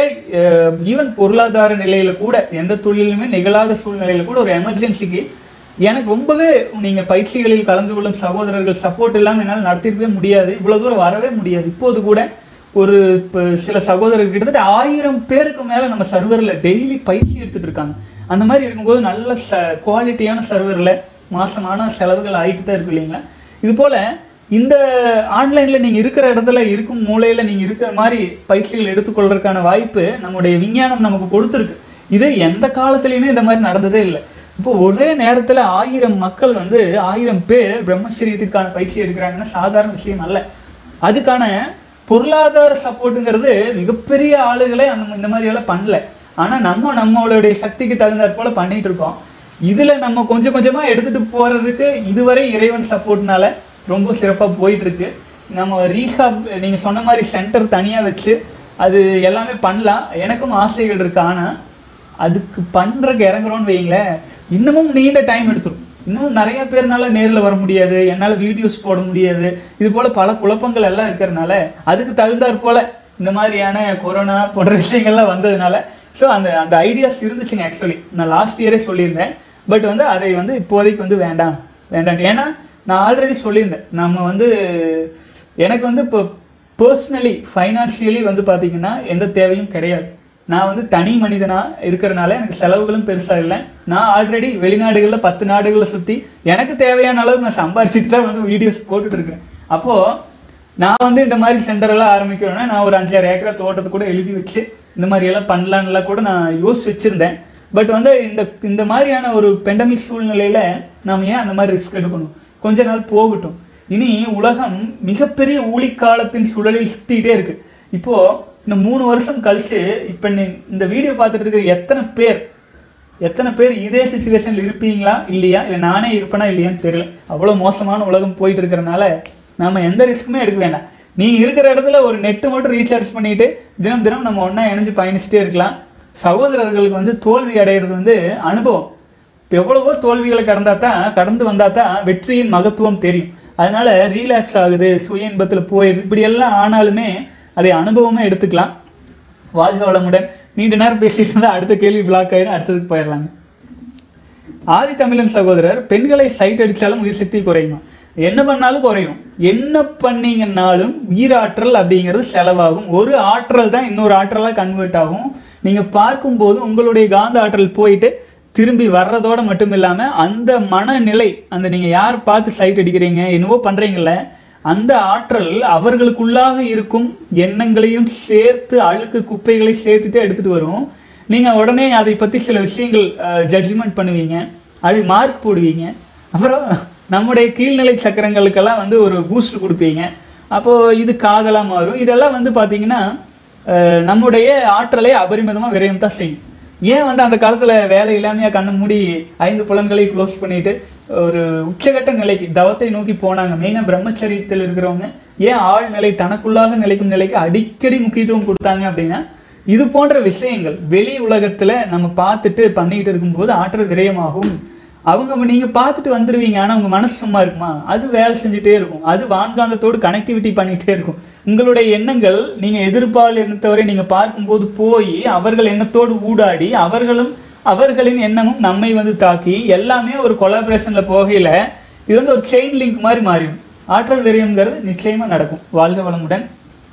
ஈவன் பொருளாதார நிலையில கூட எந்த தொழிலுமே நிகழாத சூழ்நிலையில கூட ஒரு எமர்ஜென்சிக்கு எனக்கு ரொம்பவே நீங்க பயிற்சிகளில் கலந்து கொள்ளும் சகோதரர்கள் சப்போர்ட் இல்லாமல் என்னால் நடத்திருக்கவே முடியாது இவ்வளவு தூரம் வரவே முடியாது இப்போது கூட ஒரு இப்போ சில சகோதரர்கள் கிட்டத்தட்ட ஆயிரம் பேருக்கு மேல நம்ம சர்வரில் டெய்லி பயிற்சி எடுத்துட்டு இருக்காங்க அந்த மாதிரி இருக்கும்போது நல்ல ச குவாலிட்டியான சர்வரில் மாசமான செலவுகள் ஆகிட்டு தான் இருக்கு இல்லைங்களா இது போல இந்த ஆன்லைன்ல நீங்க இருக்கிற இடத்துல இருக்கும் மூலையில நீங்க இருக்கிற மாதிரி பயிற்சிகள் எடுத்துக்கொள்றதுக்கான வாய்ப்பு நம்முடைய விஞ்ஞானம் நமக்கு கொடுத்துருக்கு இது எந்த காலத்துலயுமே இந்த மாதிரி நடந்ததே இல்லை இப்போ ஒரே நேரத்துல ஆயிரம் மக்கள் வந்து ஆயிரம் பேர் பிரம்மச்சரியத்திற்கான பயிற்சி எடுக்கிறாங்கன்னா சாதாரண விஷயம் அல்ல அதுக்கான பொருளாதார சப்போர்ட்டுங்கிறது மிகப்பெரிய ஆளுகளே அந்த இந்த மாதிரி எல்லாம் பண்ணல ஆனா நம்ம நம்மளுடைய சக்திக்கு தகுந்தாற் போல பண்ணிட்டு இருக்கோம் இதுல நம்ம கொஞ்சம் கொஞ்சமா எடுத்துட்டு போறதுக்கு இதுவரை இறைவன் சப்போர்ட்னால ரொம்ப சிறப்பா போயிட்டு இருக்கு நம்ம ரீஹாப் நீங்க சொன்ன மாதிரி சென்டர் தனியா வச்சு அது எல்லாமே பண்ணலாம் எனக்கும் ஆசைகள் இருக்கு ஆனா அதுக்கு பண்றதுக்கு இறங்குறோம்னு வைங்களேன் இன்னமும் நீண்ட டைம் எடுத்துரும் இன்னும் நிறைய பேர்னால நேர்ல வர முடியாது என்னால வீடியோஸ் போட முடியாது இது போல பல குழப்பங்கள் எல்லாம் இருக்கிறதுனால அதுக்கு தகுந்தாற் போல இந்த மாதிரியான கொரோனா போன்ற விஷயங்கள்லாம் வந்ததுனால ஸோ அந்த அந்த ஐடியாஸ் இருந்துச்சுங்க ஆக்சுவலி நான் லாஸ்ட் இயரே சொல்லியிருந்தேன் பட் வந்து அதை வந்து இப்போதைக்கு வந்து வேண்டாம் வேண்டாம் ஏன்னா நான் ஆல்ரெடி சொல்லியிருந்தேன் நம்ம வந்து எனக்கு வந்து இப்போ பர்சனலி ஃபைனான்சியலி வந்து பார்த்தீங்கன்னா எந்த தேவையும் கிடையாது நான் வந்து தனி மனிதனாக இருக்கிறனால எனக்கு செலவுகளும் பெருசாக இல்லை நான் ஆல்ரெடி வெளிநாடுகளில் பத்து நாடுகளில் சுற்றி எனக்கு தேவையான அளவுக்கு நான் சம்பாரிச்சிட்டு தான் வந்து வீடியோஸ் போட்டுட்டு இருக்கேன் அப்போது நான் வந்து இந்த மாதிரி சென்டர் எல்லாம் ஆரம்பிக்கணும்னா நான் ஒரு அஞ்சாறு ஏக்கரா தோட்டத்தை கூட எழுதி வச்சு இந்த மாதிரி எல்லாம் பண்ணலான்லாம் கூட நான் யோசிச்சு வச்சிருந்தேன் பட் வந்து இந்த இந்த மாதிரியான ஒரு பெண்டமிக் சூழ்நிலையில நாம் ஏன் அந்த மாதிரி ரிஸ்க் எடுக்கணும் கொஞ்ச நாள் போகட்டும் இனி உலகம் மிகப்பெரிய ஊழிக்காலத்தின் சுழலில் சுத்திட்டே இருக்கு இப்போ இந்த மூணு வருஷம் கழிச்சு இப்போ நீ இந்த வீடியோ பார்த்துட்டு இருக்கிற எத்தனை பேர் எத்தனை பேர் இதே சுச்சுவேஷனில் இருப்பீங்களா இல்லையா இல்லை நானே இருப்பேனா இல்லையான்னு தெரியல அவ்வளோ மோசமான உலகம் போயிட்டு இருக்கிறனால நாம எந்த ரிஸ்க்குமே எடுக்க வேண்டாம் நீங்கள் இருக்கிற இடத்துல ஒரு நெட்டு மட்டும் ரீசார்ஜ் பண்ணிட்டு தினம் தினம் நம்ம ஒன்றா இணைஞ்சு பயணிச்சுட்டே இருக்கலாம் சகோதரர்களுக்கு வந்து தோல்வி அடைகிறது வந்து அனுபவம் இப்போ எவ்வளவோ தோல்விகளை கடந்தா தான் கடந்து வந்தா தான் வெற்றியின் மகத்துவம் தெரியும் அதனால ரீலாக்ஸ் ஆகுது சுய இன்பத்தில் போயிடுது இப்படி எல்லாம் ஆனாலுமே அதை அனுபவமே எடுத்துக்கலாம் வாழ்க வளமுடன் நீண்ட நேரம் பேசிட்டு இருந்தா அடுத்த கேள்வி பிளாக் ஆயிரும் அடுத்ததுக்கு போயிடலாங்க ஆதி தமிழன் சகோதரர் பெண்களை சைட் அடிச்சாலும் உயிர் சக்தி குறையுமா என்ன பண்ணாலும் குறையும் என்ன பண்ணீங்கன்னாலும் உயிராற்றல் அப்படிங்கிறது செலவாகும் ஒரு ஆற்றல் தான் இன்னொரு ஆற்றலாக கன்வெர்ட் ஆகும் நீங்க பார்க்கும்போது உங்களுடைய காந்த ஆற்றல் போயிட்டு திரும்பி வர்றதோட மட்டும் இல்லாம அந்த மனநிலை அந்த நீங்க யார் பார்த்து சைட் அடிக்கிறீங்க என்னவோ பண்றீங்கல்ல அந்த ஆற்றல் அவர்களுக்குள்ளாக இருக்கும் எண்ணங்களையும் சேர்த்து அழுக்கு குப்பைகளை சேர்த்துட்டு எடுத்துட்டு வரும் நீங்க உடனே அதை பத்தி சில விஷயங்கள் ஜட்ஜ்மெண்ட் பண்ணுவீங்க அது மார்க் போடுவீங்க அப்புறம் நம்முடைய கீழ்நிலை சக்கரங்களுக்கெல்லாம் வந்து ஒரு பூஸ்ட் கொடுப்பீங்க அப்போ இது காதலா மாறும் இதெல்லாம் வந்து பாத்தீங்கன்னா அஹ், நம்முடைய ஆற்றலை அபரிமிதமா விரயம் தான் செய்யும் ஏன் வந்து அந்த காலத்துல வேலை இல்லாமையா கண்ணை மூடி ஐந்து புலன்களை க்ளோஸ் பண்ணிட்டு ஒரு உச்சகட்ட நிலைக்கு தவத்தை நோக்கி போனாங்க மெயினா பிரம்மச்சரியத்தில் இருக்கிறவங்க ஏன் ஆழ்நிலை தனக்குள்ளாக நிலைக்கும் நிலைக்கு அடிக்கடி முக்கியத்துவம் கொடுத்தாங்க அப்படின்னா இது போன்ற விஷயங்கள் வெளி உலகத்துல நம்ம பார்த்துட்டு பண்ணிட்டு இருக்கும்போது ஆற்றல் விரயமாகும் அவங்க நீங்க பார்த்துட்டு வந்துருவீங்க ஆனா உங்க மனசு சும்மா இருக்குமா அது வேலை செஞ்சுட்டே இருக்கும் அது வான்காந்தத்தோடு கனெக்டிவிட்டி பண்ணிட்டே இருக்கும் உங்களுடைய எண்ணங்கள் நீங்க எதிர்ப்பால் எண்ணத்தவரை நீங்க பார்க்கும்போது போய் அவர்கள் எண்ணத்தோடு ஊடாடி அவர்களும் அவர்களின் எண்ணமும் நம்மை வந்து தாக்கி எல்லாமே ஒரு கொலாபரேஷன்ல போகையில இது வந்து ஒரு செயின் லிங்க் மாதிரி மாறிடும் ஆற்றல் விரயம்ங்கிறது நிச்சயமா நடக்கும் வாழ்க வளமுடன்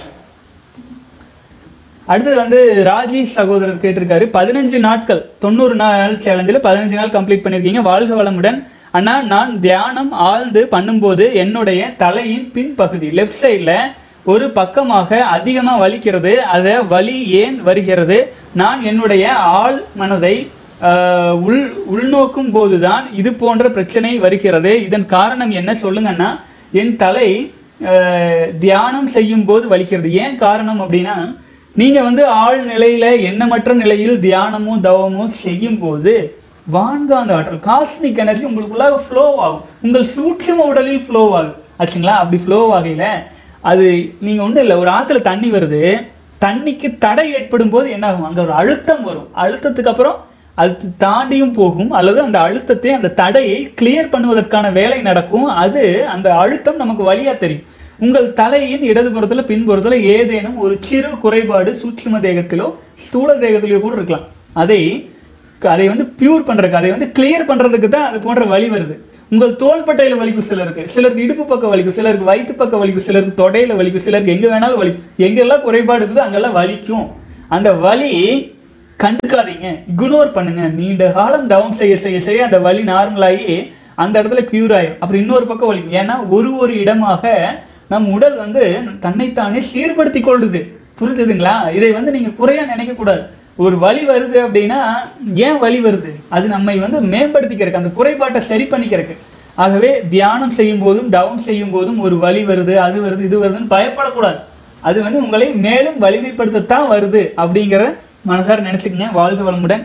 அடுத்தது வந்து ராஜி சகோதரர் கேட்டிருக்காரு பதினஞ்சு நாட்கள் தொண்ணூறு நாள் சேலஞ்சில் பதினஞ்சு நாள் கம்ப்ளீட் பண்ணியிருக்கீங்க வாழ்க வளமுடன் அண்ணா நான் தியானம் ஆழ்ந்து பண்ணும்போது என்னுடைய தலையின் பின்பகுதி லெஃப்ட் சைடில் ஒரு பக்கமாக அதிகமாக வலிக்கிறது அதை வலி ஏன் வருகிறது நான் என்னுடைய ஆள் மனதை ஆஹ், உள் உள்நோக்கும் போதுதான் இது போன்ற பிரச்சனை வருகிறது இதன் காரணம் என்ன சொல்லுங்கன்னா என் தலை ஆஹ், தியானம் செய்யும் போது வலிக்கிறது ஏன் காரணம் அப்படின்னா நீங்க வந்து ஆழ் நிலையில எண்ணமற்ற நிலையில் தியானமோ தவமோ செய்யும் போது வான்காந்த ஆற்றல் காஸ்மிக் எனர்ஜி உங்களுக்குள்ளாக ஃப்ளோ ஆகும் உங்கள் சூட்சும உடலில் ஃப்ளோ ஆகும் ஆச்சுங்களா அப்படி ஃப்ளோ ஆகையில அது நீங்க ஒன்றும் இல்லை ஒரு ஆத்துல தண்ணி வருது தண்ணிக்கு தடை ஏற்படும் போது என்ன ஆகும் அங்க ஒரு அழுத்தம் வரும் அழுத்தத்துக்கு அப்புறம் அது தாண்டியும் போகும் அல்லது அந்த அழுத்தத்தை அந்த தடையை கிளியர் பண்ணுவதற்கான வேலை நடக்கும் அது அந்த அழுத்தம் நமக்கு வழியா தெரியும் உங்கள் தலையின் இடதுபுறத்துல பின்புறத்துல ஏதேனும் ஒரு சிறு குறைபாடு சூட்சும தேகத்திலோ ஸ்தூல தேகத்திலோ கூட இருக்கலாம் அதை அதை வந்து பியூர் பண்றதுக்கு அதை வந்து கிளியர் பண்றதுக்கு தான் அது போன்ற வலி வருது உங்கள் தோள்பட்டையில வலிக்கும் சிலருக்கு சிலருக்கு இடுப்பு பக்கம் வலிக்கும் சிலருக்கு வயிற்று பக்கம் வலிக்கும் சிலருக்கு தொடையில வலிக்கும் சிலருக்கு எங்க வேணாலும் வலிக்கும் எங்கெல்லாம் குறைபாடு இருக்குதோ அங்கெல்லாம் வலிக்கும் அந்த வலி கண்டுக்காதீங்க இக்னோர் பண்ணுங்க நீண்ட காலம் தவம் செய்ய செய்ய செய்ய அந்த வலி நார்மலாகி அந்த இடத்துல கியூர் ஆயிடும் அப்புறம் இன்னொரு பக்கம் வலிக்கும் ஏன்னா ஒரு ஒரு இடமாக நம் உடல் வந்து தன்னைத்தானே சீர்படுத்தி கொள்ளுது புரிஞ்சுதுங்களா இதை வந்து நீங்க குறையா நினைக்க கூடாது ஒரு வலி வருது அப்படின்னா ஏன் வலி வருது அது நம்மை வந்து மேம்படுத்திக்கிறதுக்கு அந்த குறைபாட்டை சரி பண்ணிக்கிறதுக்கு ஆகவே தியானம் செய்யும் போதும் தவம் செய்யும் போதும் ஒரு வலி வருது அது வருது இது வருதுன்னு பயப்படக்கூடாது அது வந்து உங்களை மேலும் வலிமைப்படுத்தத்தான் வருது அப்படிங்கிற மனசார நினைச்சுக்கங்க வாழ்க வளமுடன்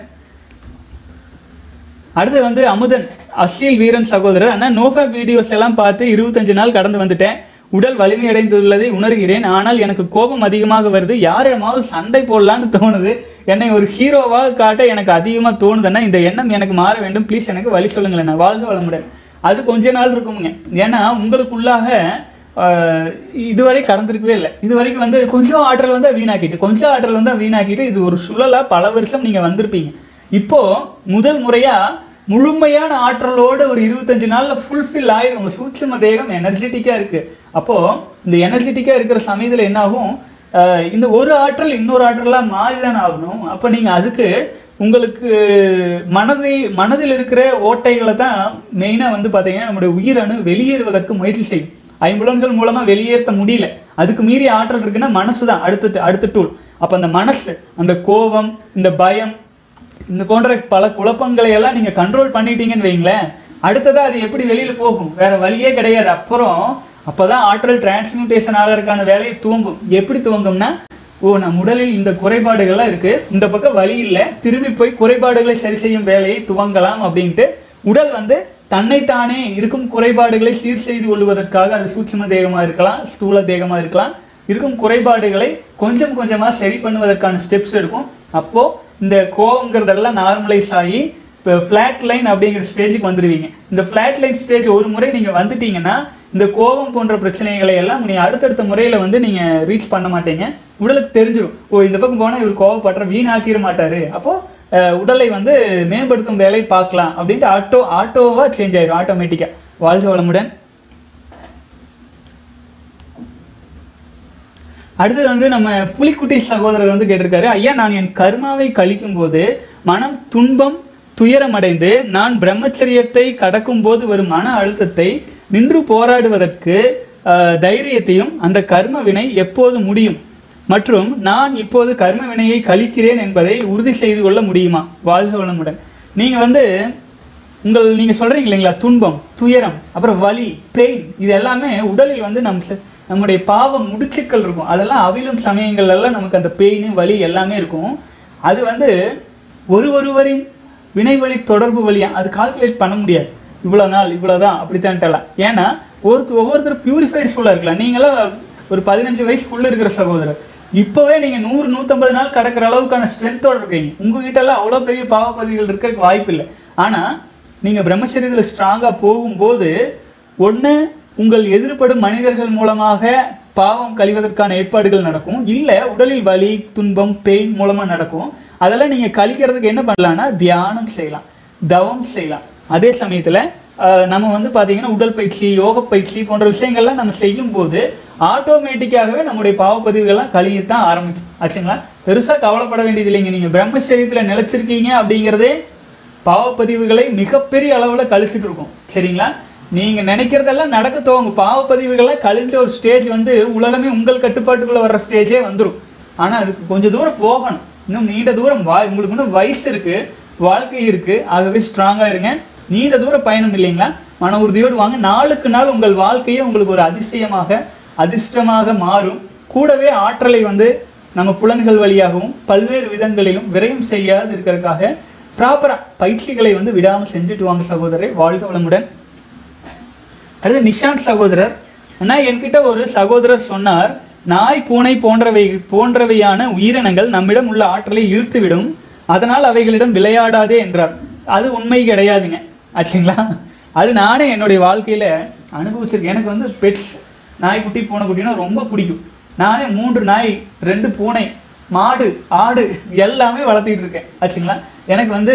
அடுத்து வந்து அமுதன் அசியல் வீரன் சகோதரர் அண்ணா நோஃபா வீடியோஸ் எல்லாம் பார்த்து இருபத்தஞ்சு நாள் கடந்து வந்துட்டேன் உடல் வலிமையடைந்துள்ளதை உணர்கிறேன் ஆனால் எனக்கு கோபம் அதிகமாக வருது யாரிடமாவது சண்டை போடலான்னு தோணுது என்னை ஒரு ஹீரோவாக காட்ட எனக்கு அதிகமாக தோணுதுன்னா இந்த எண்ணம் எனக்கு மாற வேண்டும் ப்ளீஸ் எனக்கு வழி சொல்லுங்களேன் நான் வாழ்க வளமுடன் அது கொஞ்ச நாள் இருக்குமுங்க ஏன்னா உங்களுக்குள்ளாக ஆஹ், இதுவரை கடந்திருக்கவே இல்லை இது வரைக்கும் வந்து கொஞ்சம் ஆற்றல் வந்து வீணாக்கிட்டு கொஞ்சம் ஆற்றல் வந்து வீணாக்கிட்டு இது ஒரு சுழலா பல வருஷம் நீங்க வந்திருப்பீங்க இப்போ முதல் முறையா முழுமையான ஆற்றலோட ஒரு இருபத்தஞ்சு நாள்ல ஃபுல்ஃபில் ஆயிரும் உங்க சூட்சும தேகம் எனர்ஜெட்டிக்கா இருக்கு அப்போ இந்த எனர்ஜெட்டிக்கா இருக்கிற சமயத்துல என்ன ஆகும் ஆஹ், இந்த ஒரு ஆற்றல் இன்னொரு ஆற்றலா மாறிதான் ஆகணும் அப்ப நீங்க அதுக்கு உங்களுக்கு மனதை மனதில் இருக்கிற ஓட்டைகளை தான் மெயினாக வந்து பார்த்தீங்கன்னா நம்முடைய உயிரணு வெளியேறுவதற்கு முயற்சி செய்யும் ஐம்புலன்கள் மூலமா வெளியேற்ற முடியல அதுக்கு மீறி ஆற்றல் இருக்குன்னா மனசு தான் அடுத்த அடுத்த டூல் அப்போ அந்த மனசு அந்த கோபம் இந்த பயம் இந்த போன்ற பல குழப்பங்களை எல்லாம் நீங்க கண்ட்ரோல் பண்ணிட்டீங்கன்னு வைங்களேன் அடுத்ததா அது எப்படி வெளியில போகும் வேற வழியே கிடையாது அப்புறம் அப்பதான் ஆற்றல் டிரான்ஸ்மியூட்டேஷன் ஆகிறதுக்கான வேலையை துவங்கும் எப்படி துவங்கும்னா ஓ நம் உடலில் இந்த குறைபாடுகள்லாம் இருக்கு இந்த பக்கம் வழி இல்லை திரும்பி போய் குறைபாடுகளை சரி செய்யும் வேலையை துவங்கலாம் அப்படின்ட்டு உடல் வந்து தன்னைத்தானே இருக்கும் குறைபாடுகளை சீர் செய்து கொள்வதற்காக அது சூட்சும தேகமா இருக்கலாம் ஸ்தூல தேகமா இருக்கலாம் இருக்கும் குறைபாடுகளை கொஞ்சம் கொஞ்சமா சரி பண்ணுவதற்கான ஸ்டெப்ஸ் எடுக்கும் அப்போ இந்த கோவங்கிறதெல்லாம் நார்மலைஸ் ஆகி இப்போ ஃப்ளாட் லைன் அப்படிங்கிற ஸ்டேஜுக்கு வந்துடுவீங்க இந்த ஃப்ளாட் லைன் ஸ்டேஜ் ஒரு முறை நீங்கள் வந்துட்டீங்கன்னா இந்த கோபம் போன்ற பிரச்சனைகளை எல்லாம் நீங்கள் அடுத்தடுத்த முறையில் வந்து நீங்கள் ரீச் பண்ண மாட்டீங்க உடலுக்கு தெரிஞ்சிடும் ஓ இந்த பக்கம் போனால் இவர் கோவப்படுற வீணாக்கிட மாட்டாரு அப்போது உடலை வந்து மேம்படுத்தும் வேலை பார்க்கலாம் அப்படின்ட்டு ஆட்டோ ஆட்டோவாக சேஞ்ச் ஆயிடும் ஆட்டோமேட்டிக்காக வாழ்க வளமுடன் அடுத்தது வந்து நம்ம புலிக்குட்டி சகோதரர் வந்து கேட்டிருக்காரு ஐயா நான் என் கர்மாவை கழிக்கும் போது மனம் துன்பம் துயரமடைந்து நான் பிரம்மச்சரியத்தை கடக்கும் போது வரும் மன அழுத்தத்தை நின்று போராடுவதற்கு அஹ், தைரியத்தையும் அந்த கர்ம வினை எப்போது முடியும் மற்றும் நான் இப்போது கர்ம வினையை கழிக்கிறேன் என்பதை உறுதி செய்து கொள்ள முடியுமா வாழ்க வளமுடன் நீங்க வந்து உங்கள் நீங்க சொல்றீங்க இல்லைங்களா துன்பம் துயரம் அப்புறம் வலி பெயின் இது எல்லாமே உடலில் வந்து நம் செ- நம்முடைய பாவம் முடிச்சுக்கள் இருக்கும் அதெல்லாம் அவிழும் சமயங்கள்ல எல்லாம் நமக்கு அந்த பெயின் வலி எல்லாமே இருக்கும் அது வந்து ஒரு ஒருவரின் வினை வழி தொடர்பு வழியா அது கால்குலேட் பண்ண முடியாது இவ்வளோ நாள் இவ்வளோதான் அப்படித்தான்ட்டலாம் ஏன்னா ஒருத்தர் ஒவ்வொருத்தர் பியூரிஃபைடு ஸ்கூலாக இருக்கலாம் நீங்களாம் ஒரு பதினஞ்சு வயசுக்குள்ள இருக்கிற சகோதரர் இப்போவே நீங்க நூறு நூற்றம்பது நாள் கடக்கிற அளவுக்கான ஸ்ட்ரென்த்தோட இருக்கீங்க உங்ககிட்ட எல்லாம் அவ்வளோ பெரிய பாவப்பதிவுகள் இருக்கிறதுக்கு வாய்ப்பு இல்லை ஆனா நீங்க பிரம்மச்சரியத்தில் ஸ்ட்ராங்காக போகும்போது ஒண்ணு உங்கள் எதிர்ப்படும் மனிதர்கள் மூலமாக பாவம் கழிவதற்கான ஏற்பாடுகள் நடக்கும் இல்லை உடலில் வலி துன்பம் பெயின் மூலமா நடக்கும் அதெல்லாம் நீங்க கழிக்கிறதுக்கு என்ன பண்ணலாம்னா தியானம் செய்யலாம் தவம் செய்யலாம் அதே சமயத்துல அஹ், நம்ம வந்து பாத்தீங்கன்னா உடல் பயிற்சி யோக பயிற்சி போன்ற விஷயங்கள்லாம் நம்ம செய்யும் போது ஆட்டோமேட்டிக்காகவே நம்முடைய பாவப்பதிவுகள்லாம் கழியத்தான் ஆரம்பிக்கும் ஆச்சுங்களா பெருசா கவலைப்பட வேண்டியது இல்லைங்க நீங்க பிரம்மச்சரியத்துல நிலைச்சிருக்கீங்க அப்படிங்கிறதே பாவப்பதிவுகளை மிகப்பெரிய அளவுல கழிச்சிட்டு இருக்கும் சரிங்களா நீங்க நினைக்கிறதெல்லாம் நடக்க துவங்கும் பாவப்பதிவுகள்லாம் கழிஞ்ச ஒரு ஸ்டேஜ் வந்து உலகமே உங்கள் கட்டுப்பாட்டுக்குள்ள வர்ற ஸ்டேஜே வந்துடும் ஆனா அதுக்கு கொஞ்சம் தூரம் போகணும் இன்னும் நீண்ட தூரம் வா உங்களுக்கு இன்னும் வயசு இருக்கு வாழ்க்கை இருக்கு ஆகவே ஸ்ட்ராங்கா இருங்க நீண்ட தூர பயணம் இல்லைங்களா மன உறுதியோடு வாங்க நாளுக்கு நாள் உங்கள் வாழ்க்கையே உங்களுக்கு ஒரு அதிசயமாக அதிர்ஷ்டமாக மாறும் கூடவே ஆற்றலை வந்து நம்ம புலன்கள் வழியாகவும் பல்வேறு விதங்களிலும் விரயம் செய்யாது இருக்கிறதுக்காக ப்ராப்பரா பயிற்சிகளை வந்து விடாம செஞ்சுட்டு வாங்க சகோதரரை வாழ்க வளமுடன் அடுத்து நிஷாந்த் சகோதரர் அண்ணா என்கிட்ட ஒரு சகோதரர் சொன்னார் நாய் பூனை போன்றவை போன்றவையான உயிரினங்கள் நம்மிடம் உள்ள ஆற்றலை இழுத்துவிடும் அதனால் அவைகளிடம் விளையாடாதே என்றார் அது உண்மை கிடையாதுங்க ஆச்சுங்களா அது நானே என்னுடைய வாழ்க்கையில அனுபவிச்சிருக்கேன் எனக்கு வந்து பெட்ஸ் நாய்க்குட்டி பூனைக்குட்டினா ரொம்ப பிடிக்கும் நானே மூன்று நாய் ரெண்டு பூனை மாடு ஆடு எல்லாமே வளர்த்திட்டு இருக்கேன் ஆச்சுங்களா எனக்கு வந்து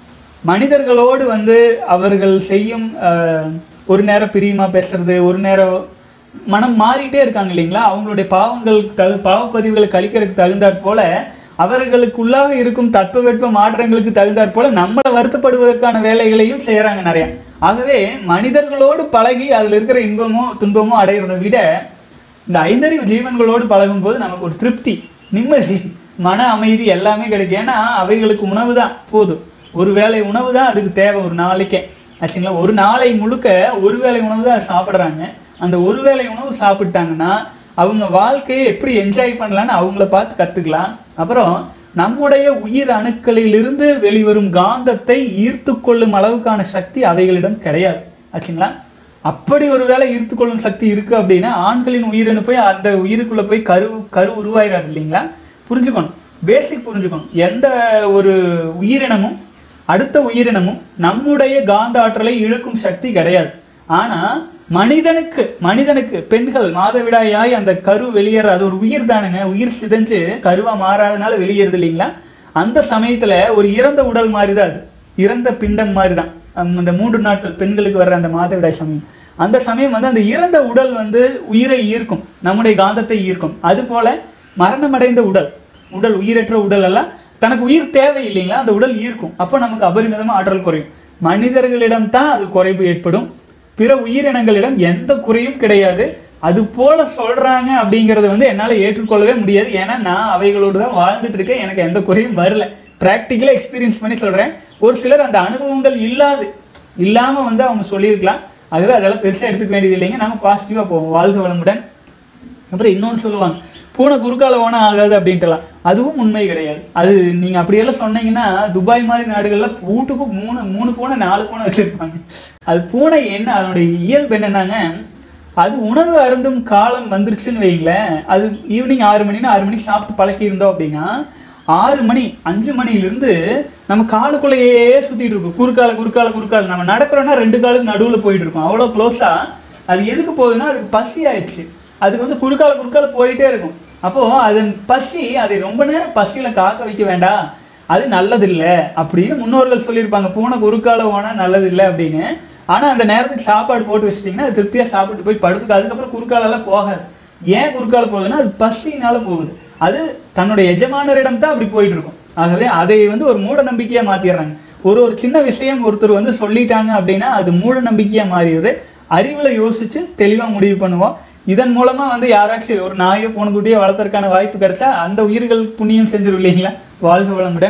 மனிதர்களோடு வந்து அவர்கள் செய்யும் அஹ், ஒரு நேரம் பிரியமா பேசுறது ஒரு நேரம் மனம் மாறிட்டே இருக்காங்க இல்லைங்களா அவங்களுடைய பாவங்கள் தகு பாவப்பதிவுகளை கழிக்கிறதுக்கு தகுந்தாற் போல அவர்களுக்குள்ளாக இருக்கும் தட்பவெட்ப மாற்றங்களுக்கு தகுந்தாற் போல நம்மளை வருத்தப்படுவதற்கான வேலைகளையும் செய்யறாங்க நிறைய ஆகவே மனிதர்களோடு பழகி அதுல இருக்கிற இன்பமோ துன்பமோ அடைகிறதை விட இந்த ஐந்தறிவு ஜீவன்களோடு பழகும்போது நமக்கு ஒரு திருப்தி நிம்மதி மன அமைதி எல்லாமே கிடைக்கும் ஏன்னா அவைகளுக்கு உணவு தான் போதும் ஒரு வேளை உணவு தான் அதுக்கு தேவை ஒரு நாளைக்கே ஆச்சுங்களா ஒரு நாளை முழுக்க ஒரு வேளை உணவு தான் சாப்பிட்றாங்க அந்த ஒரு வேளை உணவு சாப்பிட்டாங்கன்னா அவங்க வாழ்க்கையை எப்படி என்ஜாய் பண்ணலான்னு அவங்கள பார்த்து கற்றுக்கலாம் அப்புறம் நம்முடைய உயிர் அணுக்களிலிருந்து வெளிவரும் காந்தத்தை ஈர்த்து கொள்ளும் அளவுக்கான சக்தி அவைகளிடம் கிடையாது ஆச்சுங்களா அப்படி ஒரு வேளை ஈர்த்து கொள்ளும் சக்தி இருக்கு அப்படின்னா ஆண்களின் உயிரணு போய் அந்த உயிருக்குள்ள போய் கரு கரு உருவாயிராது இல்லைங்களா புரிஞ்சுக்கணும் பேசிக் புரிஞ்சுக்கணும் எந்த ஒரு உயிரினமும் அடுத்த உயிரினமும் நம்முடைய காந்த ஆற்றலை இழுக்கும் சக்தி கிடையாது ஆனா மனிதனுக்கு மனிதனுக்கு பெண்கள் மாதவிடாயாய் அந்த கரு வெளியேற அது ஒரு உயிர் தானுங்க உயிர் சிதைஞ்சு கருவா மாறாதனால வெளியேறுது இல்லைங்களா அந்த சமயத்துல ஒரு இறந்த உடல் மாதிரி தான் அது இறந்த பிண்டம் மாதிரி தான் அந்த மூன்று நாட்கள் பெண்களுக்கு வர்ற அந்த மாதவிடாய் சமயம் அந்த சமயம் வந்து அந்த இறந்த உடல் வந்து உயிரை ஈர்க்கும் நம்முடைய காந்தத்தை ஈர்க்கும் அது போல மரணமடைந்த உடல் உடல் உயிரற்ற உடல் எல்லாம் தனக்கு உயிர் தேவை இல்லைங்களா அந்த உடல் ஈர்க்கும் அப்போ நமக்கு அபரிமிதமா ஆற்றல் குறையும் மனிதர்களிடம் தான் அது குறைவு ஏற்படும் பிற உயிரினங்களிடம் எந்த குறையும் கிடையாது அது போல சொல்றாங்க அப்படிங்கறத வந்து என்னால ஏற்றுக்கொள்ளவே முடியாது ஏன்னா நான் அவைகளோடு தான் வாழ்ந்துட்டு இருக்கேன் எனக்கு எந்த குறையும் வரல ப்ராக்டிக்கலா எக்ஸ்பீரியன்ஸ் பண்ணி சொல்றேன் ஒரு சிலர் அந்த அனுபவங்கள் இல்லாது இல்லாம வந்து அவங்க சொல்லியிருக்கலாம் அதுவே அதெல்லாம் பெருசா எடுத்துக்க வேண்டியது இல்லைங்க நாம பாசிட்டிவா போவோம் வாழ்க வளமுடன் அப்புறம் இன்னொன்று சொல்லுவாங்க பூனை குறுக்கால ஓனம் ஆகாது அப்படின்ட்டுலாம் அதுவும் உண்மை கிடையாது அது நீங்கள் அப்படியெல்லாம் சொன்னீங்கன்னா துபாய் மாதிரி நாடுகளில் வீட்டுக்கு மூணு மூணு பூனை நாலு பூனை வச்சுருப்பாங்க அது பூனை என்ன அதனுடைய இயல்பு என்னன்னாங்க அது உணவு அருந்தும் காலம் வந்துருச்சுன்னு வைங்களேன் அது ஈவினிங் ஆறு மணினா ஆறு மணிக்கு சாப்பிட்டு பழக்கி இருந்தோம் அப்படின்னா ஆறு மணி அஞ்சு மணிலிருந்து நம்ம காலுக்குள்ளேயே சுத்திட்டு இருக்கும் குறுக்கால குறுக்கால குறுக்கால நம்ம நடக்கிறோம்னா ரெண்டு காலுக்கு நடுவில் போயிட்டு இருக்கோம் அவ்வளோ க்ளோஸா அது எதுக்கு போகுதுன்னா அதுக்கு பசி ஆயிடுச்சு அதுக்கு வந்து குறுக்கால குறுக்கால போயிட்டே இருக்கும் அப்போ அதன் பசி அதை ரொம்ப நேரம் பசியில காக்க வைக்க வேண்டாம் அது நல்லதில்லை அப்படின்னு முன்னோர்கள் சொல்லியிருப்பாங்க பூனை குறுக்கால போனா நல்லதில்லை அப்படின்னு ஆனா அந்த நேரத்துக்கு சாப்பாடு போட்டு வச்சிட்டிங்கன்னா அது திருப்தியா சாப்பிட்டு போய் படுத்துக்கு அதுக்கப்புறம் குறுக்காலெல்லாம் போகாது ஏன் குறுக்கால போகுதுன்னா அது பசினால போகுது அது தன்னுடைய எஜமானரிடம் தான் அப்படி போயிட்டு இருக்கும் ஆகவே அதை வந்து ஒரு மூட நம்பிக்கையா மாத்திடுறாங்க ஒரு ஒரு சின்ன விஷயம் ஒருத்தர் வந்து சொல்லிட்டாங்க அப்படின்னா அது மூட நம்பிக்கையா மாறிடுது அறிவுல யோசிச்சு தெளிவா முடிவு பண்ணுவோம் இதன் மூலமா வந்து யாராச்சும் ஒரு நாயோ பூனைக்குட்டியோ வளர்த்தறதுக்கான வாய்ப்பு கிடைச்சா அந்த உயிர்கள் புண்ணியம் செஞ்சிடும் இல்லைங்களா வாழ்க வளமுடன்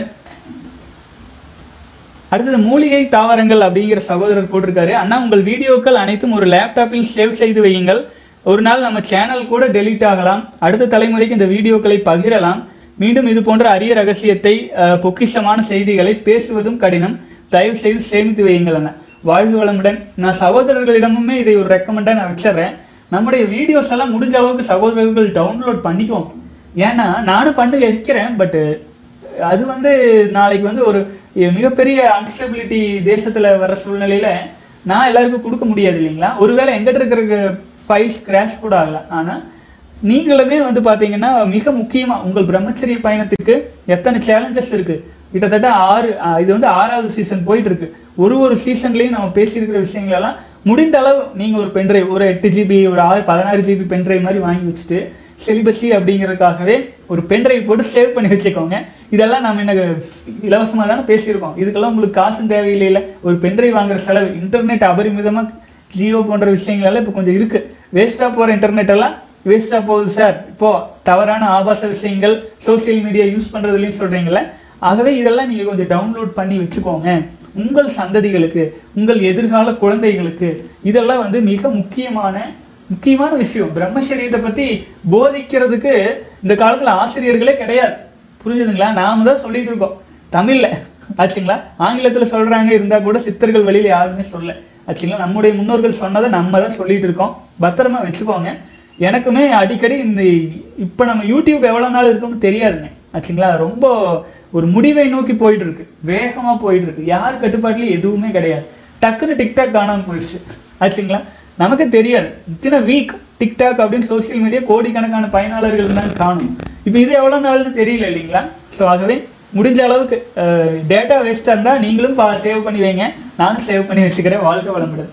அடுத்தது மூலிகை தாவரங்கள் அப்படிங்கிற சகோதரர் போட்டிருக்காரு அண்ணா உங்கள் வீடியோக்கள் அனைத்தும் ஒரு லேப்டாப்பில் சேவ் செய்து வையுங்கள் ஒரு நாள் நம்ம சேனல் கூட டெலீட் ஆகலாம் அடுத்த தலைமுறைக்கு இந்த வீடியோக்களை பகிரலாம் மீண்டும் இது போன்ற அரிய ரகசியத்தை அஹ், பொக்கிஷமான செய்திகளை பேசுவதும் கடினம் தயவு செய்து சேமித்து வையுங்கள் அண்ணா வாழ்க வளமுடன் நான் சகோதரர்களிடமுமே இதை ஒரு ரெக்கமெண்டாக நான் வச்சிடுறேன் நம்முடைய வீடியோஸ் எல்லாம் முடிஞ்ச அளவுக்கு சகோதரர்கள் டவுன்லோட் பண்ணிக்குவோம் ஏன்னா நானும் பண்ணி வைக்கிறேன் பட்டு அது வந்து நாளைக்கு வந்து ஒரு மிகப்பெரிய அன்ஸ்டபிலிட்டி தேசத்துல வர சூழ்நிலையில நான் எல்லாருக்கும் கொடுக்க முடியாது இல்லைங்களா ஒருவேளை எங்கிட்ட இருக்கிற ஃபைல்ஸ் கிராஷ் கூட ஆகலாம் ஆனா நீங்களுமே வந்து பாத்தீங்கன்னா மிக முக்கியமா உங்கள் பிரம்மச்சரிய பயணத்துக்கு எத்தனை சேலஞ்சஸ் இருக்கு கிட்டத்தட்ட ஆறு ஆஹ் இது வந்து ஆறாவது சீசன் போயிட்டு இருக்கு ஒரு ஒரு சீசன்லயும் நம்ம பேசியிருக்கிற விஷயங்கள் எல்லாம் முடிந்த அளவு நீங்க ஒரு பென்ட்ரைவ் ஒரு எட்டு ஜிபி ஒரு ஆறு பதினாறு ஜிபி பென்ட்ரைவ் மாதிரி வாங்கி வச்சுட்டு செலிபஸி அப்படிங்கிறதுக்காகவே ஒரு பென்ட்ரைவ் போட்டு சேவ் பண்ணி வச்சுக்கோங்க இதெல்லாம் நம்ம என்ன இலவசமாக தானே பேசியிருக்கோம் இதுக்கெல்லாம் உங்களுக்கு காசும் தேவையில்லைல ஒரு பென்ட்ரைவ் வாங்குற செலவு இன்டர்நெட் அபரிமிதமாக ஜியோ போன்ற விஷயங்கள் எல்லாம் இப்போ கொஞ்சம் இருக்கு வேஸ்ட்டாக போகிற இன்டர்நெட் எல்லாம் வேஸ்ட்டாக போகுது சார் இப்போ தவறான ஆபாச விஷயங்கள் சோஷியல் மீடியா யூஸ் பண்ணுறதுலையும் சொல்கிறீங்களே ஆகவே இதெல்லாம் நீங்கள் கொஞ்சம் டவுன்லோட் பண்ணி வச்சுக்கோங்க உங்கள் சந்ததிகளுக்கு உங்கள் எதிர்கால குழந்தைகளுக்கு இதெல்லாம் வந்து மிக முக்கியமான முக்கியமான விஷயம் பிரம்மச்சரியத்தை பத்தி போதிக்கிறதுக்கு இந்த காலத்துல ஆசிரியர்களே கிடையாது புரிஞ்சுதுங்களா நாம தான் சொல்லிட்டு இருக்கோம் தமிழ்ல ஆச்சுங்களா ஆங்கிலத்துல சொல்றாங்க இருந்தா கூட சித்தர்கள் வழியில யாருமே சொல்ல ஆச்சுங்களா நம்முடைய முன்னோர்கள் சொன்னதை நம்ம தான் சொல்லிட்டு இருக்கோம் பத்திரமா வச்சுக்கோங்க எனக்குமே அடிக்கடி இந்த இப்போ நம்ம யூடியூப் எவ்வளோ நாள் இருக்கும்னு தெரியாதுங்க ஆச்சுங்களா ரொம்ப ஒரு முடிவை நோக்கி போயிட்டு இருக்கு வேகமா போயிட்டு இருக்கு யார் கட்டுப்பாட்டுலயும் எதுவுமே கிடையாது டக்குன்னு டிக்டாக் காணாம போயிடுச்சு ஆச்சுங்களா நமக்கு தெரியாது இத்தனை வீக் டிக்டாக் அப்படின்னு சோஷியல் மீடியா கோடிக்கணக்கான பயனாளர்கள் தான் காணும் இப்போ இது எவ்வளோ நாள்னு தெரியல இல்லைங்களா ஸோ ஆகவே முடிஞ்ச அளவுக்கு டேட்டா வேஸ்ட்டாக இருந்தால் நீங்களும் சேவ் பண்ணி வைங்க நானும் சேவ் பண்ணி வச்சுக்கிறேன் வாழ்க்கை வளமுடன்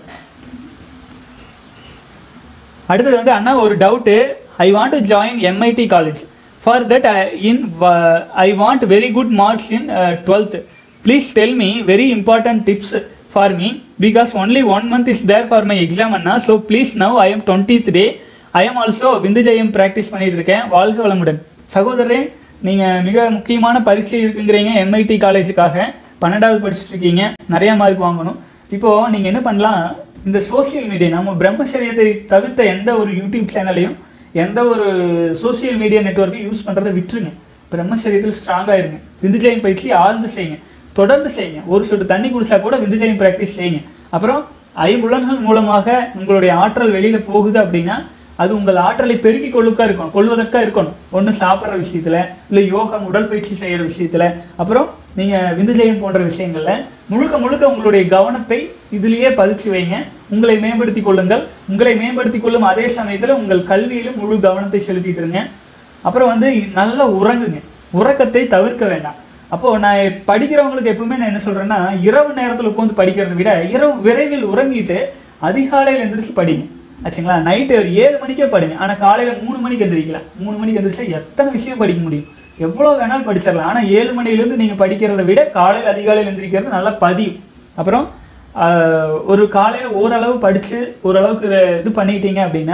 அடுத்தது வந்து அண்ணா ஒரு doubt I want to join MIT college for that in I want very good marks in twelfth please tell me very important tips for me because only one month is there for my exam அண்ணா so please now I am twentieth day I am also விந்துஜயம் practice பண்ணிட்டு இருக்கேன் வாழ்க வளமுடன் சகோதரரே நீங்கள் மிக முக்கியமான பரீட்சை இருக்குங்கிறீங்க எம்ஐடி காலேஜுக்காக பன்னெண்டாவது படிச்சுட்டு இருக்கீங்க நிறைய மார்க் வாங்கணும் இப்போது நீங்கள் என்ன பண்ணலாம் இந்த சோஷியல் மீடியா நம்ம பிரம்மச்சரியத்தை தவிர்த்த எந்த ஒரு யூடியூப் சேனலையும் எந்த ஒரு சோஷியல் மீடியா நெட்வொர்க்கையும் யூஸ் பண்ணுறதை விட்டுருங்க பிரம்மச்சரியத்தில் ஸ்ட்ராங்காக இருங்க விந்துஜயம் பயிற்சி ஆழ்ந்து செய்யுங்க தொடர்ந்து செய்யுங்க ஒரு சொட்டு தண்ணி குடிச்சா கூட விந்துஜயம் ப்ராக்டிஸ் செய்யுங்க அப்புறம் ஐம்புலன்கள் மூலமாக உங்களுடைய ஆற்றல் வெளியில போகுது அப்படின்னா அது உங்கள் ஆற்றலை பெருக்கி கொள்ளுக்கா இருக்கணும் கொள்வதற்கா இருக்கணும் ஒன்று சாப்பிட்ற விஷயத்துல இல்லை யோகம் உடற்பயிற்சி செய்யற விஷயத்துல அப்புறம் நீங்க விந்துஜயம் போன்ற விஷயங்கள்ல முழுக்க முழுக்க உங்களுடைய கவனத்தை இதுலயே பதிச்சு வைங்க உங்களை மேம்படுத்தி கொள்ளுங்கள் உங்களை மேம்படுத்தி கொள்ளும் அதே சமயத்துல உங்கள் கல்வியிலும் முழு கவனத்தை செலுத்திட்டு இருங்க அப்புறம் வந்து நல்லா உறங்குங்க உறக்கத்தை தவிர்க்க வேண்டாம் அப்போ நான் படிக்கிறவங்களுக்கு எப்பவுமே நான் என்ன சொல்றேன்னா இரவு நேரத்துல உட்காந்து படிக்கிறதை விட இரவு விரைவில் உறங்கிட்டு அதிகாலையில் எந்திரிச்சு படிங்க ஆச்சுங்களா நைட்டு ஒரு ஏழு மணிக்கே படிங்க ஆனா காலையில மூணு மணிக்கு எந்திரிக்கலாம் மூணு மணிக்கு எந்திரிச்சா எத்தனை விஷயம் படிக்க முடியும் எவ்வளோ வேணாலும் படிச்சிடலாம் ஆனா ஏழு மணிலேருந்து நீங்க படிக்கிறதை விட காலையில் அதிகாலையில் எந்திரிக்கிறது நல்லா பதியும் அப்புறம் ஆஹ், ஒரு காலையில் ஓரளவு படித்து ஓரளவுக்கு இது பண்ணிக்கிட்டீங்க அப்படின்னா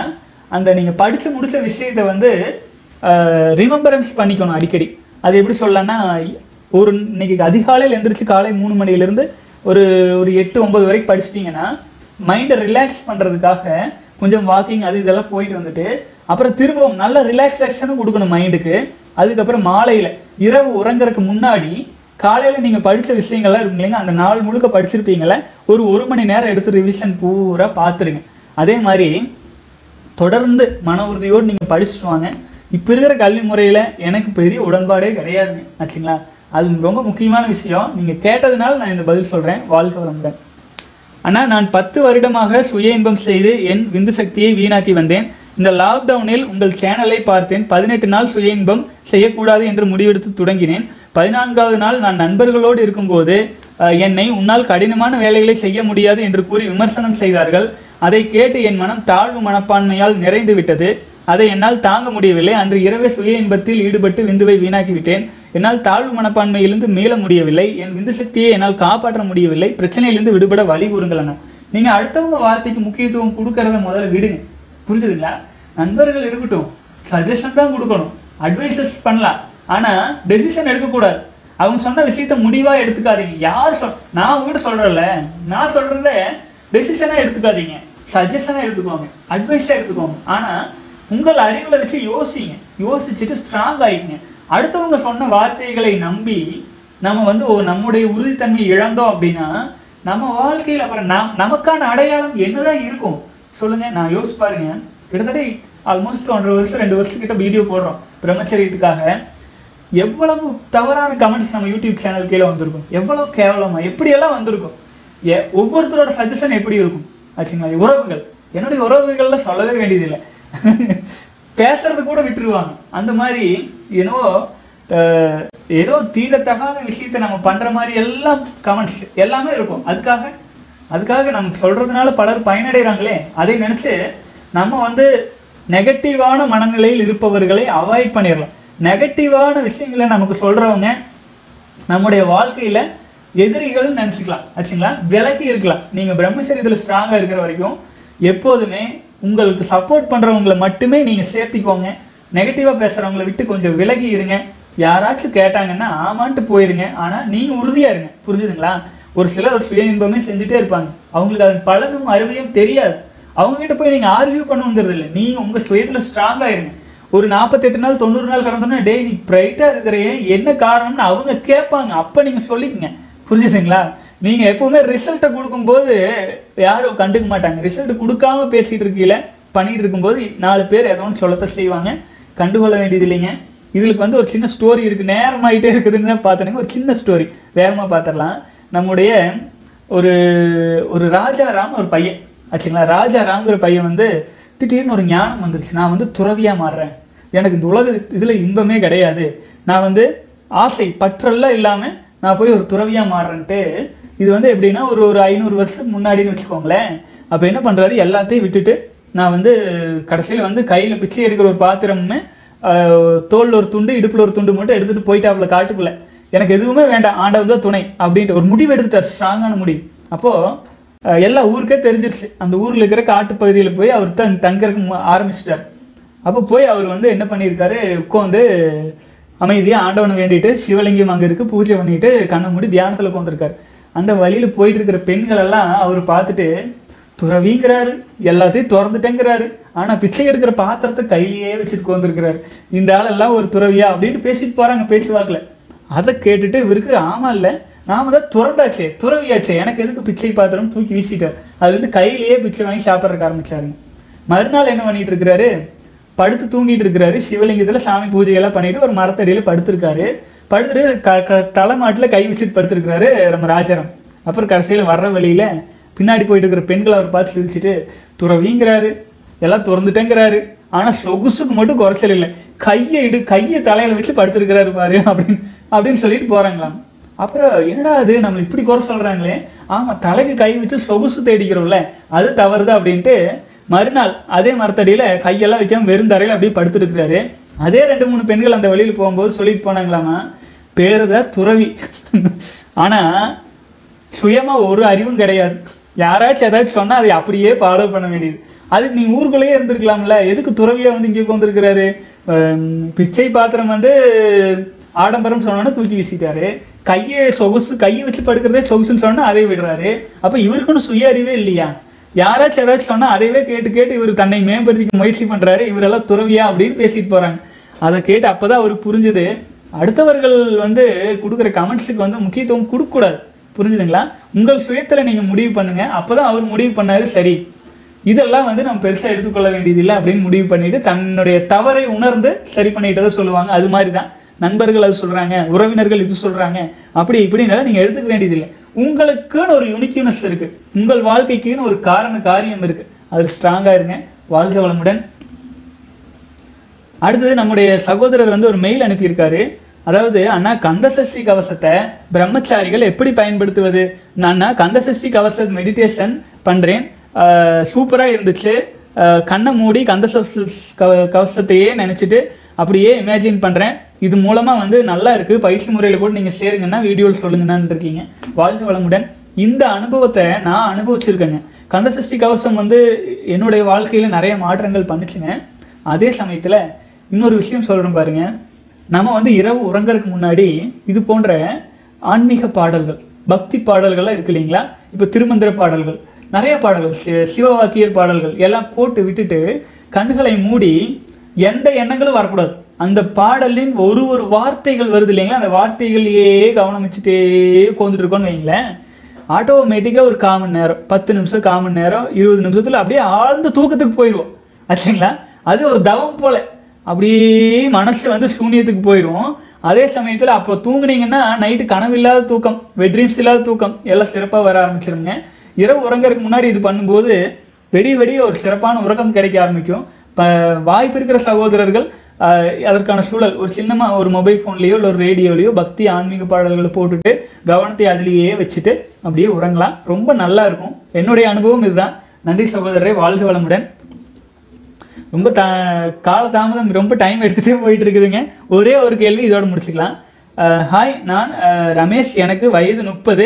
அந்த நீங்கள் படித்து முடிச்ச விஷயத்தை வந்து ரிமெம்பரன்ஸ் பண்ணிக்கணும் அடிக்கடி அது எப்படி சொல்லலாம்னா ஒரு இன்னைக்கு அதிகாலையில் எந்திரிச்சு காலை மூணு மணிலேருந்து ஒரு ஒரு எட்டு ஒன்பது வரைக்கும் படிச்சிட்டிங்கன்னா மைண்டை ரிலாக்ஸ் பண்ணுறதுக்காக கொஞ்சம் வாக்கிங் அது இதெல்லாம் போயிட்டு வந்துட்டு அப்புறம் திரும்பவும் நல்ல ரிலாக்ஸேஷனும் கொடுக்கணும் மைண்டுக்கு அதுக்கப்புறம் மாலையில் இரவு உறங்குறதுக்கு முன்னாடி காலையில் நீங்கள் படித்த விஷயங்கள்லாம் இருக்கும் இல்லைங்க அந்த நாள் முழுக்க படிச்சிருப்பீங்களே ஒரு ஒரு மணி நேரம் எடுத்து ரிவிஷன் பூரா பார்த்துருங்க அதே மாதிரி தொடர்ந்து மன உறுதியோடு நீங்கள் படிச்சுட்டு வாங்க இப்போ இருக்கிற கல்வி முறையில் எனக்கு பெரிய உடன்பாடே கிடையாதுங்க ஆச்சுங்களா அது ரொம்ப முக்கியமான விஷயம் நீங்கள் கேட்டதுனால நான் இந்த பதில் சொல்கிறேன் வாழ்க வளமுடன் அண்ணா நான் பத்து வருடமாக சுய இன்பம் செய்து என் விந்து சக்தியை வீணாக்கி வந்தேன் இந்த லாக்டவுனில் உங்கள் சேனலை பார்த்தேன் பதினெட்டு நாள் சுய இன்பம் செய்யக்கூடாது என்று முடிவெடுத்து தொடங்கினேன் பதினான்காவது நாள் நான் நண்பர்களோடு இருக்கும்போது அஹ், என்னை உன்னால் கடினமான வேலைகளை செய்ய முடியாது என்று கூறி விமர்சனம் செய்தார்கள் அதை கேட்டு என் மனம் தாழ்வு மனப்பான்மையால் நிறைந்து விட்டது அதை என்னால் தாங்க முடியவில்லை அன்று இரவே சுய இன்பத்தில் ஈடுபட்டு விந்துவை வீணாக்கி விட்டேன் என்னால் தாழ்வு மனப்பான்மையிலிருந்து மீள முடியவில்லை என் விந்து சக்தியை என்னால் காப்பாற்ற முடியவில்லை பிரச்சனையிலிருந்து விடுபட வழி கூறுங்கள் அண்ணா நீங்க அடுத்தவங்க வார்த்தைக்கு முக்கியத்துவம் கொடுக்கறத முதல்ல விடுங்க புரிஞ்சுதுங்களா நண்பர்கள் இருக்கட்டும் சஜஷன் தான் கொடுக்கணும் அட்வைசஸ் பண்ணலாம் ஆனா டெசிஷன் எடுக்கக்கூடாது அவங்க சொன்ன விஷயத்த முடிவா எடுத்துக்காதீங்க யார் சொல் நான் உங்ககிட்ட சொல்றேன்ல நான் சொல்றத டெசிஷனா எடுத்துக்காதீங்க சஜஷனா எடுத்துக்கோங்க அட்வைஸா எடுத்துக்கோங்க ஆனா உங்கள் அறிவுல வச்சு யோசிங்க யோசிச்சுட்டு ஸ்ட்ராங் ஆயிங்க அடுத்தவங்க சொன்ன வார்த்தைகளை நம்பி நம்ம வந்து ஒரு நம்முடைய உறுதித்தன்மையை இழந்தோம் அப்படின்னா நம்ம வாழ்க்கையில் அப்புறம் நம் நமக்கான அடையாளம் என்னதான் இருக்கும் சொல்லுங்க நான் யோசிச்சு பாருங்க கிட்டத்தட்ட ஆல்மோஸ்ட் ஒன்றரை வருஷம் ரெண்டு வருஷத்துக்கிட்ட வீடியோ போடுறோம் பிரம்மச்சரியத்துக்காக எவ்வளவு தவறான கமெண்ட்ஸ் நம்ம யூடியூப் சேனல் கீழே வந்திருக்கும் எவ்வளவு கேவலமா எப்படியெல்லாம் வந்திருக்கும் ஏ ஒவ்வொருத்தரோட சஜஷன் எப்படி இருக்கும் ஆச்சுங்களா உறவுகள் என்னுடைய உறவுகள்ல சொல்லவே வேண்டியதில்லை பேசுறது கூட விட்டுருவாங்க அந்த மாதிரி ஏதோ அஹ், ஏதோ தீண்டத்தகாத விஷயத்தை நம்ம பண்ற மாதிரி எல்லாம் கமெண்ட்ஸ் எல்லாமே இருக்கும் அதுக்காக அதுக்காக நம்ம சொல்றதுனால பலர் பயனடைகிறாங்களே அதை நினைச்சு நம்ம வந்து நெகட்டிவான மனநிலையில் இருப்பவர்களை அவாய்ட் பண்ணிடலாம் நெகட்டிவான விஷயங்களை நமக்கு சொல்றவங்க நம்முடைய வாழ்க்கையில எதிரிகள் நினச்சிக்கலாம் ஆச்சுங்களா விலகி இருக்கலாம் நீங்க பிரம்மச்சரியத்தில் ஸ்ட்ராங்கா இருக்கிற வரைக்கும் எப்போதுமே உங்களுக்கு சப்போர்ட் பண்றவங்களை மட்டுமே நீங்க சேர்த்திக்கோங்க நெகட்டிவா பேசுறவங்களை விட்டு கொஞ்சம் விலகி இருங்க யாராச்சும் கேட்டாங்கன்னா ஆமான்ட்டு போயிருங்க ஆனா நீங்க உறுதியா இருங்க புரிஞ்சுதுங்களா ஒரு சிலர் ஒரு சுய இன்பமே செஞ்சுட்டே இருப்பாங்க அவங்களுக்கு அதன் பலனும் அருமையும் தெரியாது அவங்க கிட்ட போய் நீங்க ஆர்வியூ பண்ணுங்கிறது இல்லை நீங்க உங்க சுயத்துல ஸ்ட்ராங்கா இருங்க ஒரு நாற்பத்தெட்டு நாள் தொண்ணூறு நாள் கடந்தோன்னா டேய் நீ பிரைட்டா இருக்கிறே என்ன காரணம்னு அவங்க கேட்பாங்க அப்ப நீங்க சொல்லிக்கங்க புரிஞ்சுதுங்களா நீங்க எப்பவுமே ரிசல்ட்டை கொடுக்கும்போது யாரும் கண்டுக்க மாட்டாங்க ரிசல்ட் கொடுக்காம பேசிட்டு இருக்கீல பண்ணிட்டு இருக்கும்போது நாலு பேர் ஏதோ ஒன்று சொல்லத்தான் செய்வாங்க கண்டுகொள்ள வேண்டியது இல்லைங்க இதுக்கு வந்து ஒரு சின்ன ஸ்டோரி இருக்கு நேரமாயிட்டே இருக்குதுன்னு தான் பார்த்தனுங்க ஒரு சின்ன ஸ்டோரி வேகமா பார்த்துடலாம் நம்முடைய ஒரு ஒரு ராஜாராம் ஒரு பையன் ஆச்சுங்களா ராஜாராம்ங்கிற பையன் வந்து திடீர்னு ஒரு ஞானம் வந்துருச்சு நான் வந்து துறவியா மாறுறேன் எனக்கு இந்த உலக இதுல இன்பமே கிடையாது நான் வந்து ஆசை பற்றெல்லாம் இல்லாம நான் போய் ஒரு துறவியா மாறுறேன்ட்டு இது வந்து எப்படின்னா ஒரு ஒரு ஐநூறு வருஷத்துக்கு முன்னாடின்னு வச்சுக்கோங்களேன் அப்போ என்ன பண்றாரு எல்லாத்தையும் விட்டுட்டு நான் வந்து கடைசியில் வந்து கையில் பிச்சை எடுக்கிற ஒரு பாத்திரம்னு ஆஹ், தோல்ல ஒரு துண்டு இடுப்புல ஒரு துண்டு மட்டும் எடுத்துட்டு போயிட்டாப்புல காட்டுக்குள்ள எனக்கு எதுவுமே வேண்டாம் ஆண்டவன் தான் துணை அப்படின்ட்டு ஒரு முடிவு எடுத்துட்டார் ஸ்ட்ராங்கான முடிவு அப்போ அஹ், எல்லா ஊருக்கே தெரிஞ்சிருச்சு அந்த ஊர்ல இருக்கிற காட்டு பகுதியில் போய் அவர் தங் தங்கறதுக்கு மு- ஆரம்பிச்சிட்டார் அப்போ போய் அவர் வந்து என்ன பண்ணியிருக்காரு உட்காந்து அமைதியா ஆண்டவனை வேண்டிட்டு சிவலிங்கம் அங்க இருக்கு பூஜை பண்ணிட்டு கண்ணை மூடி தியானத்துல உட்காந்துருக்காரு அந்த வழியில போயிட்டு இருக்கிற பெண்கள் எல்லாம் அவர் பார்த்துட்டு துறவிங்கிறாரு எல்லாத்தையும் திறந்துட்டேங்கிறாரு ஆனா பிச்சை எடுக்கிற பாத்திரத்தை கையிலேயே வச்சுட்டு உட்காந்துருக்கிறாரு இந்த ஆளெல்லாம் ஒரு துறவியா அப்படின்ட்டு பேசிட்டு போறாங்க பேச்சுவாக்குல அதை கேட்டுட்டு இவருக்கு ஆமா இல்ல நாம தான் துறந்தாச்சே துறவியாச்சே எனக்கு எதுக்கு பிச்சை பாத்திரம் தூக்கி வீசிட்டார் அது வந்து கையிலேயே பிச்சை வாங்கி சாப்பிட்றதுக்கு ஆரம்பிச்சாருங்க மறுநாள் என்ன பண்ணிட்டு இருக்கிறாரு படுத்து தூங்கிட்டு இருக்கிறாரு சிவலிங்கத்துல சாமி பூஜை எல்லாம் பண்ணிட்டு ஒரு மரத்தடியில படுத்திருக்காரு படுத்துட்டு க க தலைமாட்டுல கை வச்சுட்டு படுத்திருக்கிறாரு நம்ம ராஜாராம் அப்புறம் கடைசியில வர்ற வழியில பின்னாடி போயிட்டு இருக்கிற பெண்களை அவர் பார்த்து சிரிச்சுட்டு துறவிங்கிறாரு எல்லாம் திறந்துட்டேங்கிறாரு ஆனா சொகுசுக்கு மட்டும் குறைச்சல் இல்லை கையை இடு கையை தலையில வச்சு படுத்திருக்கிறாரு பாரு அப்படின்னு அப்படின்னு சொல்லிட்டு போறாங்களாம் அப்புறம் என்னடா அது நம்ம இப்படி குறை சொல்றாங்களே ஆமா தலைக்கு கை வச்சு சொகுசு தேடிக்கிறோம்ல அது தவறுதான் அப்படின்ட்டு மறுநாள் அதே மரத்தடியில கையெல்லாம் வைக்காம வெறும் தரையில அப்படியே படுத்துருக்கிறாரு அதே ரெண்டு மூணு பெண்கள் அந்த வழியில் போகும்போது சொல்லிட்டு போனாங்களாமா பேருதான் துறவி ஆனா சுயமா ஒரு அறிவும் கிடையாது யாராச்சும் ஏதாச்சும் சொன்னா அதை அப்படியே ஃபாலோ பண்ண வேண்டியது அதுக்கு நீ ஊருக்குள்ளேயே இருந்திருக்கலாம்ல எதுக்கு துறவியா வந்து இங்கே உட்காந்துருக்கிறாரு பிச்சை பாத்திரம் வந்து ஆடம்பரம் சொன்னோன்னா தூக்கி வீசிட்டாரு கையை சொகுசு கையை வச்சு படுக்கிறதே சொகுசுன்னு சொன்னா அதை விடுறாரு அப்ப இவருக்குன்னு சுய அறிவே இல்லையா யாராச்சும் ஏதாச்சும் சொன்னா அதையவே கேட்டு கேட்டு இவர் தன்னை மேம்படுத்திக்க முயற்சி பண்றாரு இவரெல்லாம் துறவியா அப்படின்னு பேசிட்டு போறாங்க அதை கேட்டு அப்பதான் அவருக்கு புரிஞ்சுது அடுத்தவர்கள் வந்து கொடுக்குற கமெண்ட்ஸுக்கு வந்து முக்கியத்துவம் கொடுக்கக்கூடாது புரிஞ்சுதுங்களா உங்கள் சுயத்துல நீங்க முடிவு பண்ணுங்க அப்பதான் அவர் முடிவு பண்ணாரு சரி இதெல்லாம் வந்து நம்ம பெருசா எடுத்துக்கொள்ள வேண்டியதில்லை அப்படின்னு முடிவு பண்ணிட்டு தன்னுடைய தவறை உணர்ந்து சரி பண்ணிட்டதை சொல்லுவாங்க அது மாதிரி தான் நண்பர்கள் அது சொல்றாங்க உறவினர்கள் இது சொல்றாங்க அப்படி இப்படினால நீங்க எடுத்துக்க வேண்டியதில்லை உங்களுக்குன்னு ஒரு யூனிக்யூனஸ் இருக்கு உங்கள் வாழ்க்கைக்குன்னு ஒரு காரண காரியம் இருக்கு அது ஸ்ட்ராங்கா இருங்க வாழ்க வளமுடன் அடுத்தது நம்முடைய சகோதரர் வந்து ஒரு மெயில் அனுப்பியிருக்காரு அதாவது அண்ணா கந்தசஷ்டி கவசத்தை பிரம்மச்சாரிகள் எப்படி பயன்படுத்துவது நான் அண்ணா கந்தசஷ்டி கவச மெடிடேஷன் பண்ணுறேன் சூப்பராக இருந்துச்சு அஹ், கண்ணை மூடி கந்தசஷ்டி கவ- கவசத்தையே நினச்சிட்டு அப்படியே இமேஜின் பண்ணுறேன் இது மூலமாக வந்து நல்லா இருக்குது பயிற்சி முறையில் கூட நீங்கள் சேருங்கன்னா வீடியோவில் சொல்லுங்கன்னு இருக்கீங்க வாழ்க வளமுடன் இந்த அனுபவத்தை நான் அனுபவிச்சிருக்கேங்க கந்தசஷ்டி கவசம் வந்து என்னுடைய வாழ்க்கையில் நிறைய மாற்றங்கள் பண்ணுச்சுங்க அதே சமயத்தில் இன்னொரு விஷயம் சொல்கிறேன் பாருங்க நம்ம வந்து இரவு உறங்கறதுக்கு முன்னாடி இது போன்ற ஆன்மீக பாடல்கள் பக்தி பாடல்கள்லாம் இருக்கு இல்லைங்களா இப்போ திருமந்திர பாடல்கள் நிறைய பாடல்கள் சி- சிவவாக்கியர் பாடல்கள் எல்லாம் போட்டு விட்டுட்டு கண்களை மூடி எந்த எண்ணங்களும் வரக்கூடாது அந்த பாடலின் ஒரு ஒரு வார்த்தைகள் வருது இல்லைங்களா அந்த வார்த்தைகளையே கவனம் வச்சுட்டே உட்காந்துட்டு இருக்கோம்னு வைங்களேன் ஆட்டோமேட்டிக்காக ஒரு கால் மணி நேரம் பத்து நிமிஷம் கால் மணி நேரம் இருபது நிமிஷத்துல அப்படியே ஆழ்ந்த தூக்கத்துக்கு போயிடுவோம் ஆச்சுங்களா அது ஒரு தவம் போல அப்படியே மனசு வந்து சூன்யத்துக்கு போயிடும் அதே சமயத்தில் அப்போ தூங்குனீங்கன்னா நைட்டு கனவில்லாத தூக்கம் வெட்ரீம்ஸ் இல்லாத தூக்கம் எல்லாம் சிறப்பாக வர ஆரம்பிச்சிருங்க இரவு உறங்கறதுக்கு முன்னாடி இது பண்ணும்போது வெடி வெடி ஒரு சிறப்பான உறக்கம் கிடைக்க ஆரம்பிக்கும் இப்போ வாய்ப்பு இருக்கிற சகோதரர்கள் ஆஹ், அதற்கான சூழல் ஒரு சின்னமா ஒரு மொபைல் ஃபோன்லேயோ இல்லை ஒரு ரேடியோலையோ பக்தி ஆன்மீக பாடல்களை போட்டுட்டு கவனத்தை அதிலேயே வச்சுட்டு அப்படியே உறங்கலாம் ரொம்ப நல்லா இருக்கும் என்னுடைய அனுபவம் இதுதான் நன்றி சகோதரரை வாழ்க வளமுடன் ரொம்ப த கால தாமதம் ரொம்ப டைம் எடுத்துகிட்டே போயிட்டு இருக்குதுங்க ஒரே ஒரு கேள்வி இதோட முடிச்சுக்கலாம் அஹ், ஹாய் நான் அஹ், ரமேஷ் எனக்கு வயது முப்பது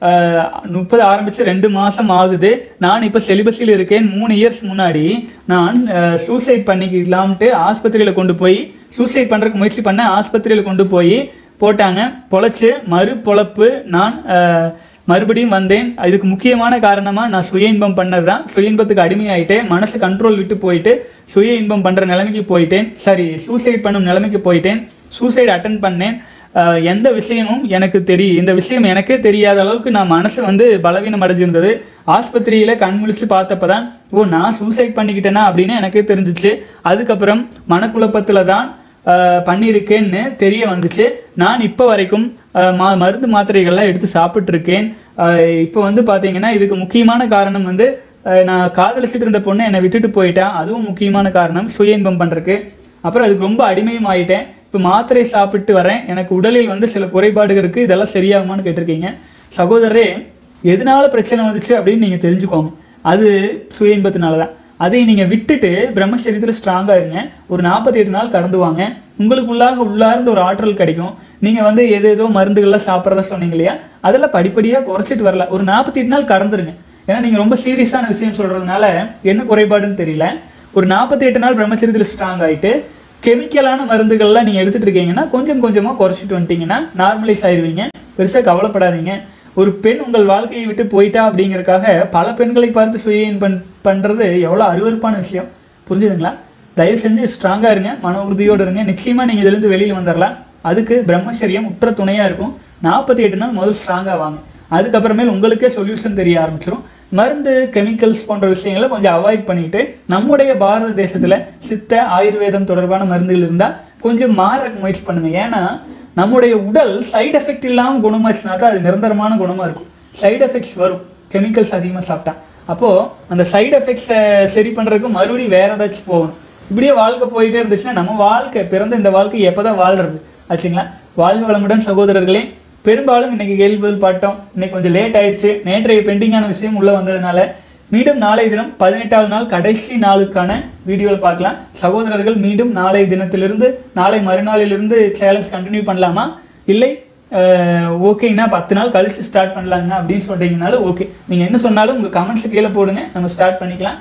முப்பது ஆரம்பித்து ரெண்டு மாதம் ஆகுது நான் இப்போ செலிபஸில் இருக்கேன் மூணு இயர்ஸ் முன்னாடி நான் சூசைட் பண்ணிக்கலாம்ட்டு ஆஸ்பத்திரியில் கொண்டு போய் சூசைட் பண்ணுறதுக்கு முயற்சி பண்ண ஆஸ்பத்திரியில் கொண்டு போய் போட்டாங்க பொழைச்சு மறு பொழப்பு நான் அஹ், மறுபடியும் வந்தேன் இதுக்கு முக்கியமான காரணமாக நான் சுய இன்பம் பண்ணது தான் சுய இன்பத்துக்கு அடிமையாயிட்டேன் மனசு கண்ட்ரோல் விட்டு போயிட்டு சுய இன்பம் பண்ணுற நிலைமைக்கு போயிட்டேன் சரி சூசைட் பண்ணும் நிலைமைக்கு போயிட்டேன் சூசைட் அட்டன் பண்ணேன் அஹ், எந்த விஷயமும் எனக்கு தெரியும் இந்த விஷயம் எனக்கே தெரியாத அளவுக்கு நான் மனசு வந்து பலவீனம் அடைஞ்சிருந்தது ஆஸ்பத்திரியில் கண் முழிச்சு பார்த்தப்ப தான் ஓ நான் சூசைட் பண்ணிக்கிட்டேனா அப்படின்னு எனக்கே தெரிஞ்சிச்சு அதுக்கப்புறம் மனக்குழப்பத்தில் தான் ஆஹ் பண்ணியிருக்கேன்னு தெரிய வந்துச்சு நான் இப்போ வரைக்கும் ஆஹ் மா மருந்து மாத்திரைகள்லாம் எடுத்து சாப்பிட்ருக்கேன் இப்போ வந்து பார்த்தீங்கன்னா இதுக்கு முக்கியமான காரணம் வந்து ஆஹ் நான் காதலிச்சிட்டு இருந்த பொண்ணு என்னை விட்டுட்டு போயிட்டா அதுவும் முக்கியமான காரணம் சுய இன்பம் பண்ணுறதுக்கு அப்புறம் அதுக்கு ரொம்ப அடிமையும் ஆயிட்டேன் இப்போ மாத்திரை சாப்பிட்டு வரேன் எனக்கு உடலில் வந்து சில குறைபாடுகள் இருக்குது இதெல்லாம் சரியாகுமான்னு கேட்டிருக்கீங்க சகோதரரே எதனால பிரச்சனை வந்துச்சு அப்படின்னு நீங்கள் தெரிஞ்சுக்கோங்க அது சுய இன்பத்தினால தான் அதை நீங்கள் விட்டுட்டு பிரம்மச்சரியத்தில் ஸ்ட்ராங்காக இருங்க ஒரு நாற்பத்தி எட்டு நாள் கடந்து வாங்க உங்களுக்குள்ளாக உள்ளார்ந்த ஒரு ஆற்றல் கிடைக்கும் நீங்கள் வந்து எது ஏதோ மருந்துகள்லாம் சாப்பிட்றதா சொன்னீங்க இல்லையா அதெல்லாம் படிப்படியாக குறைச்சிட்டு வரல ஒரு நாற்பத்தி எட்டு நாள் கடந்துருங்க ஏன்னா நீங்கள் ரொம்ப சீரியஸான விஷயம் சொல்கிறதுனால என்ன குறைபாடுன்னு தெரியல ஒரு நாற்பத்தி எட்டு நாள் பிரம்மச்சரியத்தில் ஸ்ட்ராங் ஆயிட்டு கெமிக்கலான மருந்துகள்லாம் நீங்கள் எடுத்துட்டு இருக்கீங்கன்னா கொஞ்சம் கொஞ்சமாக குறைச்சிட்டு வந்துட்டீங்கன்னா நார்மலைஸ் ஆயிருவீங்க பெருசாக கவலைப்படாதீங்க ஒரு பெண் உங்கள் வாழ்க்கையை விட்டு போயிட்டா அப்படிங்கறக்காக பல பெண்களை பார்த்து சுய பண் பண்ணுறது எவ்வளோ அருவருப்பான விஷயம் புரிஞ்சுதுங்களா தயவு செஞ்சு ஸ்ட்ராங்காக இருங்க மன உறுதியோடு இருங்க நிச்சயமாக நீங்கள் இதுலேருந்து வெளியில் வந்துடலாம் அதுக்கு பிரம்மச்சரியம் உற்ற துணையாக இருக்கும் நாற்பத்தி எட்டு நாள் முதல் ஸ்ட்ராங்காக வாங்க அதுக்கப்புறமேல் உங்களுக்கே சொல்யூஷன் தெரிய ஆரம்பிச்சிடும் மருந்து கெமிக்கல்ஸ் போன்ற விஷயங்களை கொஞ்சம் அவாய்ட் பண்ணிட்டு நம்முடைய பாரத தேசத்துல சித்த ஆயுர்வேதம் தொடர்பான மருந்துகள் இருந்தா கொஞ்சம் மாற முயற்சி பண்ணுங்க ஏன்னா நம்முடைய உடல் சைடு எஃபெக்ட் இல்லாமல் குணமாச்சுனாக்கா அது நிரந்தரமான குணமா இருக்கும் சைடு எஃபெக்ட்ஸ் வரும் கெமிக்கல்ஸ் அதிகமாக சாப்பிட்டா அப்போ அந்த சைடு எஃபெக்ட்ஸை சரி பண்றதுக்கு மறுபடியும் வேற ஏதாச்சும் போகணும் இப்படியே வாழ்க்கை போயிட்டே இருந்துச்சுன்னா நம்ம வாழ்க்கை பிறந்த இந்த வாழ்க்கை எப்பதான் வாழ்றது ஆச்சுங்களா வாழ்க வளமுடன் சகோதரர்களே பெரும்பாலும் இன்னைக்கு கேள்வி பதில் பாட்டோம் இன்னைக்கு கொஞ்சம் லேட் ஆயிடுச்சு நேற்றைய பெண்டிங்கான விஷயம் உள்ள வந்ததுனால மீண்டும் நாளை தினம் பதினெட்டாவது நாள் கடைசி நாளுக்கான வீடியோவில் பார்க்கலாம் சகோதரர்கள் மீண்டும் நாளை தினத்திலிருந்து நாளை மறுநாளிலிருந்து சேலஞ்ச் கண்டினியூ பண்ணலாமா இல்லை ஓகேங்கண்ணா பத்து நாள் கழிச்சு ஸ்டார்ட் பண்ணலாங்கண்ணா அப்படின்னு சொல்றீங்கனாலும் ஓகே நீங்கள் என்ன சொன்னாலும் உங்கள் கமெண்ட்ஸ் கீழே போடுங்க நம்ம ஸ்டார்ட் பண்ணிக்கலாம்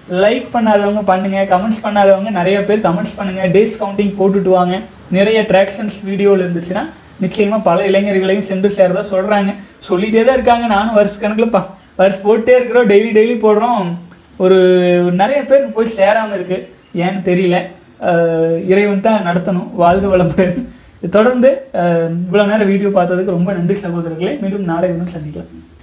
லைக் பண்ணாதவங்க பண்ணுங்க கமெண்ட்ஸ் பண்ணாதவங்க நிறைய பேர் கமெண்ட்ஸ் பண்ணுங்க டேஸ் கவுண்டிங் போட்டுட்டு வாங்க நிறைய ட்ராக்ஷன்ஸ் வீடியோவில் இருந்துச்சுன்னா நிச்சயமா பல இளைஞர்களையும் சென்று சேரதா சொல்றாங்க சொல்லிட்டே தான் இருக்காங்க நானும் வருஷ கணக்கில் பா வருஷம் போட்டே இருக்கிறோம் டெய்லி டெய்லி போடுறோம் ஒரு நிறைய பேருக்கு போய் சேராம இருக்கு ஏன்னு தெரியல அஹ் இறைவன் தான் நடத்தணும் வாழ்க வளமுடன் தொடர்ந்து அஹ் இவ்வளவு நேரம் வீடியோ பார்த்ததுக்கு ரொம்ப நன்றி சகோதரர்களே மீண்டும் நாளை தினம் சந்திக்கலாம்